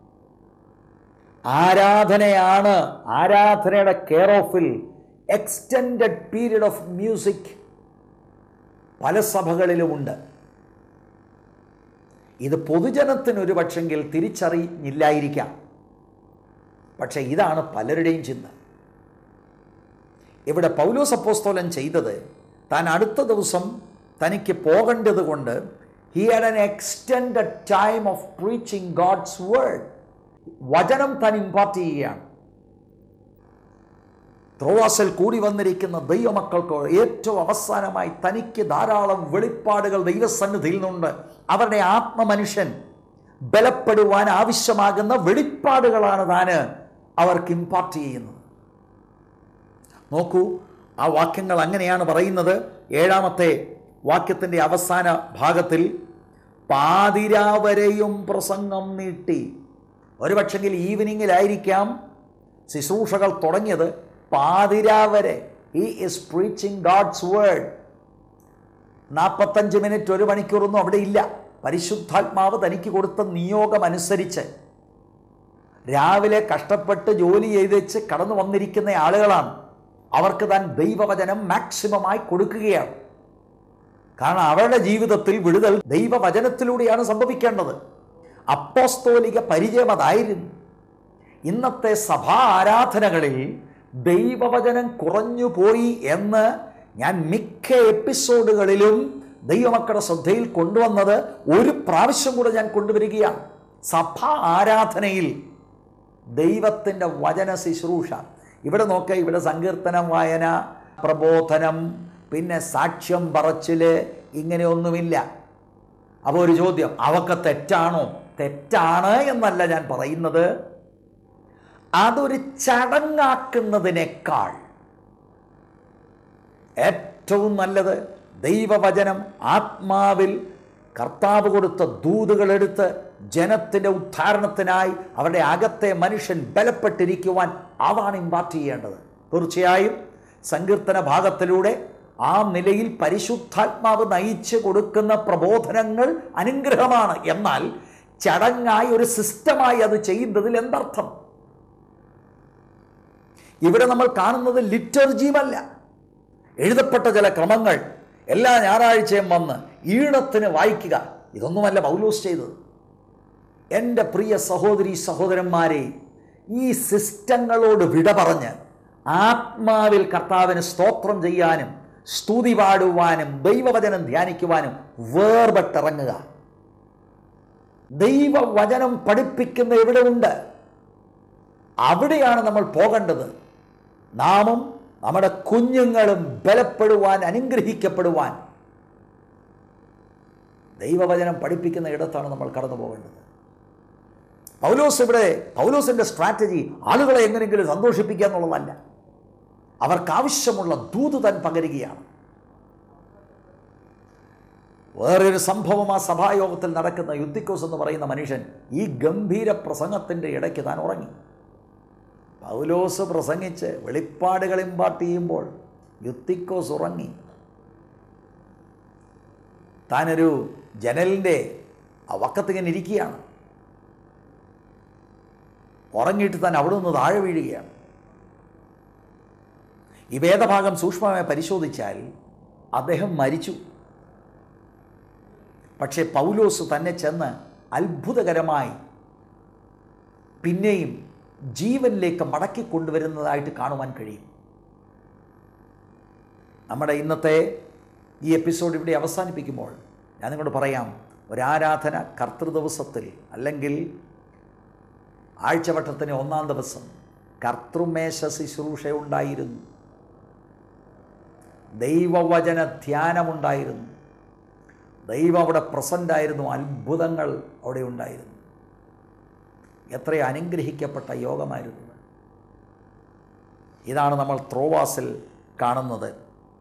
ആരാധനയാണ് ആരാധനയുടെ കെയർ ഓഫിൽ എക്സ്റ്റെൻഡഡ് പീരീഡ് ഓഫ് മ്യൂസിക് പല സഭകളിലുമുണ്ട് ഇത് പൊതുജനത്തിന് ഒരു പക്ഷെങ്കിൽ തിരിച്ചറിഞ്ഞില്ലായിരിക്കാം പക്ഷേ ഇതാണ് പലരുടെയും ചിന്ത ഇവിടെ പൗലോസ് അപ്പോസ്തോലൻ ചെയ്തത് താൻ അടുത്ത ദിവസം തനിക്ക് പോകേണ്ടത് കൊണ്ട് he had an extended time of preaching God's word വചനം താൻ ഇമ്പാർട്ട് ചെയ്യുകയാണ് ത്രോവാസൽ കൂടി വന്നിരിക്കുന്ന ദൈവമക്കൾക്ക് ഏറ്റവും അവസാനമായി തനിക്ക് ധാരാളം വെളിപ്പാടുകൾ ദൈവസന്നിധിയിൽ നിന്നുണ്ട് അവരുടെ ആത്മമനുഷ്യൻ ബലപ്പെടുവാൻ ആവശ്യമാകുന്ന വെളിപ്പാടുകളാണ് താന് അവർക്ക് ഇമ്പാർട്ട് ചെയ്യുന്നത് നോക്കൂ ആ വാക്യങ്ങൾ അങ്ങനെയാണ് പറയുന്നത് ഏഴാമത്തെ വാക്യത്തിൻ്റെ അവസാന ഭാഗത്തിൽ പാതിരാവരെയും പ്രസംഗം നീട്ടി ഒരു പക്ഷെങ്കിൽ ഈവനിങ്ങിലായിരിക്കാം ശുശ്രൂഷകൾ തുടങ്ങിയത് പാതിരാവരെ ഈ ഇസ് പ്രീച്ചിങ് ഗാഡ്സ് വേർഡ് നാൽപ്പത്തഞ്ച് മിനിറ്റ് ഒരു മണിക്കൂറൊന്നും അവിടെ ഇല്ല പരിശുദ്ധാത്മാവ് തനിക്ക് കൊടുത്ത നിയോഗം അനുസരിച്ച് രാവിലെ കഷ്ടപ്പെട്ട് ജോലി ചെയ്തേച്ച് കടന്നു വന്നിരിക്കുന്ന ആളുകളാണ് അവർക്ക് താൻ ദൈവവചനം മാക്സിമമായി കൊടുക്കുകയാണ് കാരണം അവരുടെ ജീവിതത്തിൽ വിടുതൽ ദൈവവചനത്തിലൂടെയാണ് സംഭവിക്കേണ്ടത് അപ്പോസ്തോലിക പരിചയം അതായിരുന്നു ഇന്നത്തെ സഭാ ആരാധനകളിൽ ദൈവവചനം കുറഞ്ഞു പോയി എന്ന് ഞാൻ മിക്ക എപ്പിസോഡുകളിലും ദൈവമക്കളുടെ ശ്രദ്ധയിൽ കൊണ്ടുവന്നത് ഒരു പ്രാവശ്യം കൂടെ ഞാൻ കൊണ്ടുവരികയാണ് സഭാ ആരാധനയിൽ ദൈവത്തിൻ്റെ വചന ശുശ്രൂഷ ഇവിടെ നോക്കുക ഇവിടെ സങ്കീർത്തനം വായന പ്രബോധനം പിന്നെ സാക്ഷ്യം പറച്ചില് ഇങ്ങനെയൊന്നുമില്ല അപ്പോൾ ഒരു ചോദ്യം അവക്ക് തെറ്റാണോ തെറ്റാണ് എന്നല്ല ഞാൻ പറയുന്നത് അതൊരു ചടങ്ങാക്കുന്നതിനേക്കാൾ ഏറ്റവും നല്ലത് ദൈവവചനം ആത്മാവിൽ കർത്താവ് കൊടുത്ത ദൂതുകളെടുത്ത് ജനത്തിൻ്റെ ഉദ്ധാരണത്തിനായി അവരുടെ അകത്തെ മനുഷ്യൻ ബലപ്പെട്ടിരിക്കുവാൻ അതാണ് ഇമ്പാർട്ട് ചെയ്യേണ്ടത് തീർച്ചയായും സങ്കീർത്തന ഭാഗത്തിലൂടെ ആ നിലയിൽ പരിശുദ്ധാത്മാവ് നയിച്ചു കൊടുക്കുന്ന പ്രബോധനങ്ങൾ അനുഗ്രഹമാണ് എന്നാൽ ചടങ്ങായി ഒരു സിസ്റ്റമായി അത് ചെയ്യുന്നതിൽ എന്തർത്ഥം ഇവിടെ നമ്മൾ കാണുന്നത് ലിറ്റർജിയുമല്ല എഴുതപ്പെട്ട ചില ക്രമങ്ങൾ എല്ലാ ഞായറാഴ്ചയും വന്ന് ഈണത്തിന് വായിക്കുക ഇതൊന്നുമല്ല പൗലോസ് ചെയ്തത് എൻ്റെ പ്രിയ സഹോദരി സഹോദരന്മാരെ ഈ സിസ്റ്റങ്ങളോട് വിട പറഞ്ഞ് ആത്മാവിൽ കർത്താവിന് സ്തോത്രം ചെയ്യാനും സ്തുതി പാടുവാനും ദൈവവചനം ധ്യാനിക്കുവാനും വേർപെട്ടിറങ്ങുക ദൈവവചനം പഠിപ്പിക്കുന്ന എവിടെ ഉണ്ട് അവിടെയാണ് നമ്മൾ പോകേണ്ടത് നാമും നമ്മുടെ കുഞ്ഞുങ്ങളും ബലപ്പെടുവാൻ അനുഗ്രഹിക്കപ്പെടുവാൻ ദൈവവചനം പഠിപ്പിക്കുന്ന ഇടത്താണ് നമ്മൾ കടന്നു പോകേണ്ടത് പൗലോസ് ഇവിടെ പൗലോസിൻ്റെ സ്ട്രാറ്റജി ആളുകളെ എങ്ങനെയെങ്കിലും സന്തോഷിപ്പിക്കുക എന്നുള്ളതല്ല അവർക്കാവശ്യമുള്ള ദൂത് താൻ പകരുകയാണ് വേറൊരു സംഭവം ആ സഭായോഗത്തിൽ നടക്കുന്ന യുദ്ധിക്കോസ് എന്ന് പറയുന്ന മനുഷ്യൻ ഈ ഗംഭീര പ്രസംഗത്തിൻ്റെ ഇടയ്ക്ക് താൻ ഉറങ്ങി പൗലോസ് പ്രസംഗിച്ച് വെളിപ്പാടുകൾ ഇമ്പാർട്ട് ചെയ്യുമ്പോൾ യുത്തിക്കോസ് ഉറങ്ങി താനൊരു ജനലിൻ്റെ വക്കത്തിങ്ങനെ ഇരിക്കുകയാണ് ഉറങ്ങിയിട്ട് താൻ അവിടെ നിന്ന് താഴെ വീഴുകയാണ് ഈ വേദഭാഗം സൂക്ഷ്മമായി പരിശോധിച്ചാൽ അദ്ദേഹം മരിച്ചു പക്ഷേ പൗലോസ് തന്നെ ചെന്ന് അത്ഭുതകരമായി പിന്നെയും ജീവനിലേക്ക് മടക്കി കൊണ്ടുവരുന്നതായിട്ട് കാണുവാൻ കഴിയും നമ്മുടെ ഇന്നത്തെ ഈ എപ്പിസോഡ് ഇവിടെ അവസാനിപ്പിക്കുമ്പോൾ ഞാൻ നിങ്ങളോട് പറയാം ഒരാരാധന കർത്തൃദിവസത്തിൽ അല്ലെങ്കിൽ ആഴ്ചവട്ടത്തിന് ഒന്നാം ദിവസം കർത്തൃമേശ ശുശ്രൂഷ ഉണ്ടായിരുന്നു ദൈവവചന ധ്യാനമുണ്ടായിരുന്നു ദൈവം അവിടെ പ്രസൻ്റ് ആയിരുന്നു അത്ഭുതങ്ങൾ അവിടെ ഉണ്ടായിരുന്നു എത്ര അനുഗ്രഹിക്കപ്പെട്ട യോഗമായിരുന്നു ഇതാണ് നമ്മൾ ത്രോവാസിൽ കാണുന്നത്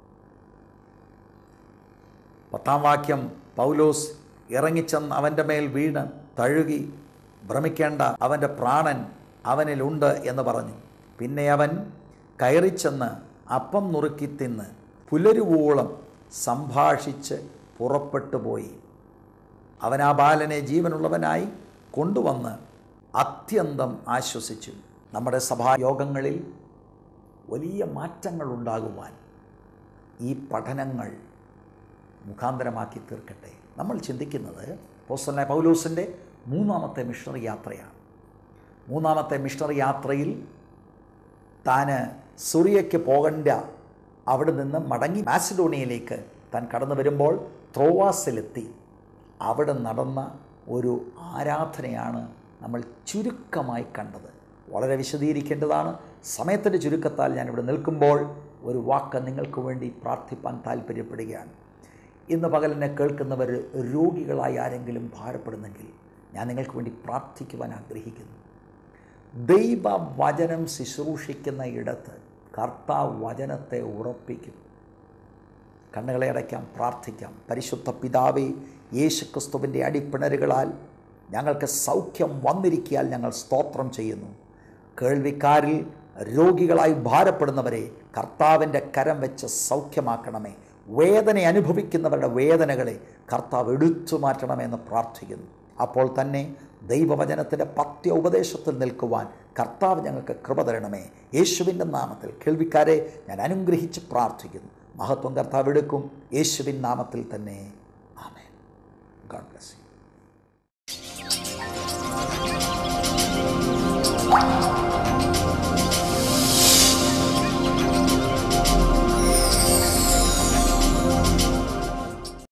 പത്താം വാക്യം പൗലോസ് ഇറങ്ങിച്ചെന്ന് അവൻ്റെ മേൽ വീണ് തഴുകി ഭ്രമിക്കേണ്ട അവൻ്റെ പ്രാണൻ അവനിലുണ്ട് എന്ന് പറഞ്ഞു പിന്നെ അവൻ കയറിച്ചെന്ന് അപ്പം നുറുക്കി തിന്ന് പുലരുവോളം സംഭാഷിച്ച് പുറപ്പെട്ടു പോയി അവൻ ആ ബാലനെ ജീവനുള്ളവനായി കൊണ്ടുവന്ന് അത്യന്തം ആശ്വസിച്ചു നമ്മുടെ സഭായോഗങ്ങളിൽ വലിയ മാറ്റങ്ങൾ ഉണ്ടാകുവാൻ ഈ പഠനങ്ങൾ മുഖാന്തരമാക്കി തീർക്കട്ടെ നമ്മൾ ചിന്തിക്കുന്നത് പോസ്റ്റലായ പൗലോസിൻ്റെ മൂന്നാമത്തെ മിഷണറി യാത്രയാണ് മൂന്നാമത്തെ മിഷണറി യാത്രയിൽ താന് സുറിയയ്ക്ക് പോകേണ്ട അവിടെ നിന്ന് മടങ്ങി മാസിഡോണിയയിലേക്ക് താൻ കടന്നു വരുമ്പോൾ ത്രോവാസിലെത്തി അവിടെ നടന്ന ഒരു ആരാധനയാണ് നമ്മൾ ചുരുക്കമായി കണ്ടത് വളരെ വിശദീകരിക്കേണ്ടതാണ് സമയത്തിൻ്റെ ചുരുക്കത്താൽ ഞാനിവിടെ നിൽക്കുമ്പോൾ ഒരു വാക്ക് നിങ്ങൾക്ക് വേണ്ടി പ്രാർത്ഥിപ്പാൻ താല്പര്യപ്പെടുകയാണ് ഇന്ന് പകലിനെ കേൾക്കുന്നവർ രോഗികളായി ആരെങ്കിലും ഭാരപ്പെടുന്നെങ്കിൽ ഞാൻ നിങ്ങൾക്ക് വേണ്ടി പ്രാർത്ഥിക്കുവാൻ ആഗ്രഹിക്കുന്നു ദൈവ വചനം ശുശ്രൂഷിക്കുന്ന ഇടത്ത് കർത്താവ് വചനത്തെ ഉറപ്പിക്കും കണ്ണുകളെ അടയ്ക്കാം പ്രാർത്ഥിക്കാം പരിശുദ്ധ പിതാവേ യേശുക്രിസ്തുവിൻ്റെ അടിപ്പിണരുകളാൽ ഞങ്ങൾക്ക് സൗഖ്യം വന്നിരിക്കിയാൽ ഞങ്ങൾ സ്തോത്രം ചെയ്യുന്നു കേൾവിക്കാരിൽ രോഗികളായി ഭാരപ്പെടുന്നവരെ കർത്താവിൻ്റെ കരം വെച്ച് സൗഖ്യമാക്കണമേ വേദന അനുഭവിക്കുന്നവരുടെ വേദനകളെ കർത്താവ് എടുത്തു മാറ്റണമെന്ന് പ്രാർത്ഥിക്കുന്നു അപ്പോൾ തന്നെ ദൈവവചനത്തിൻ്റെ പത്യ ഉപദേശത്തിൽ നിൽക്കുവാൻ കർത്താവ് ഞങ്ങൾക്ക് കൃപ തരണമേ യേശുവിൻ്റെ നാമത്തിൽ കേൾവിക്കാരെ ഞാൻ അനുഗ്രഹിച്ച് പ്രാർത്ഥിക്കുന്നു മഹത്വം കർത്താവ് എടുക്കും യേശുവിൻ നാമത്തിൽ തന്നെ ആമേൻ ഗോഡ് ബ്ലസ് യു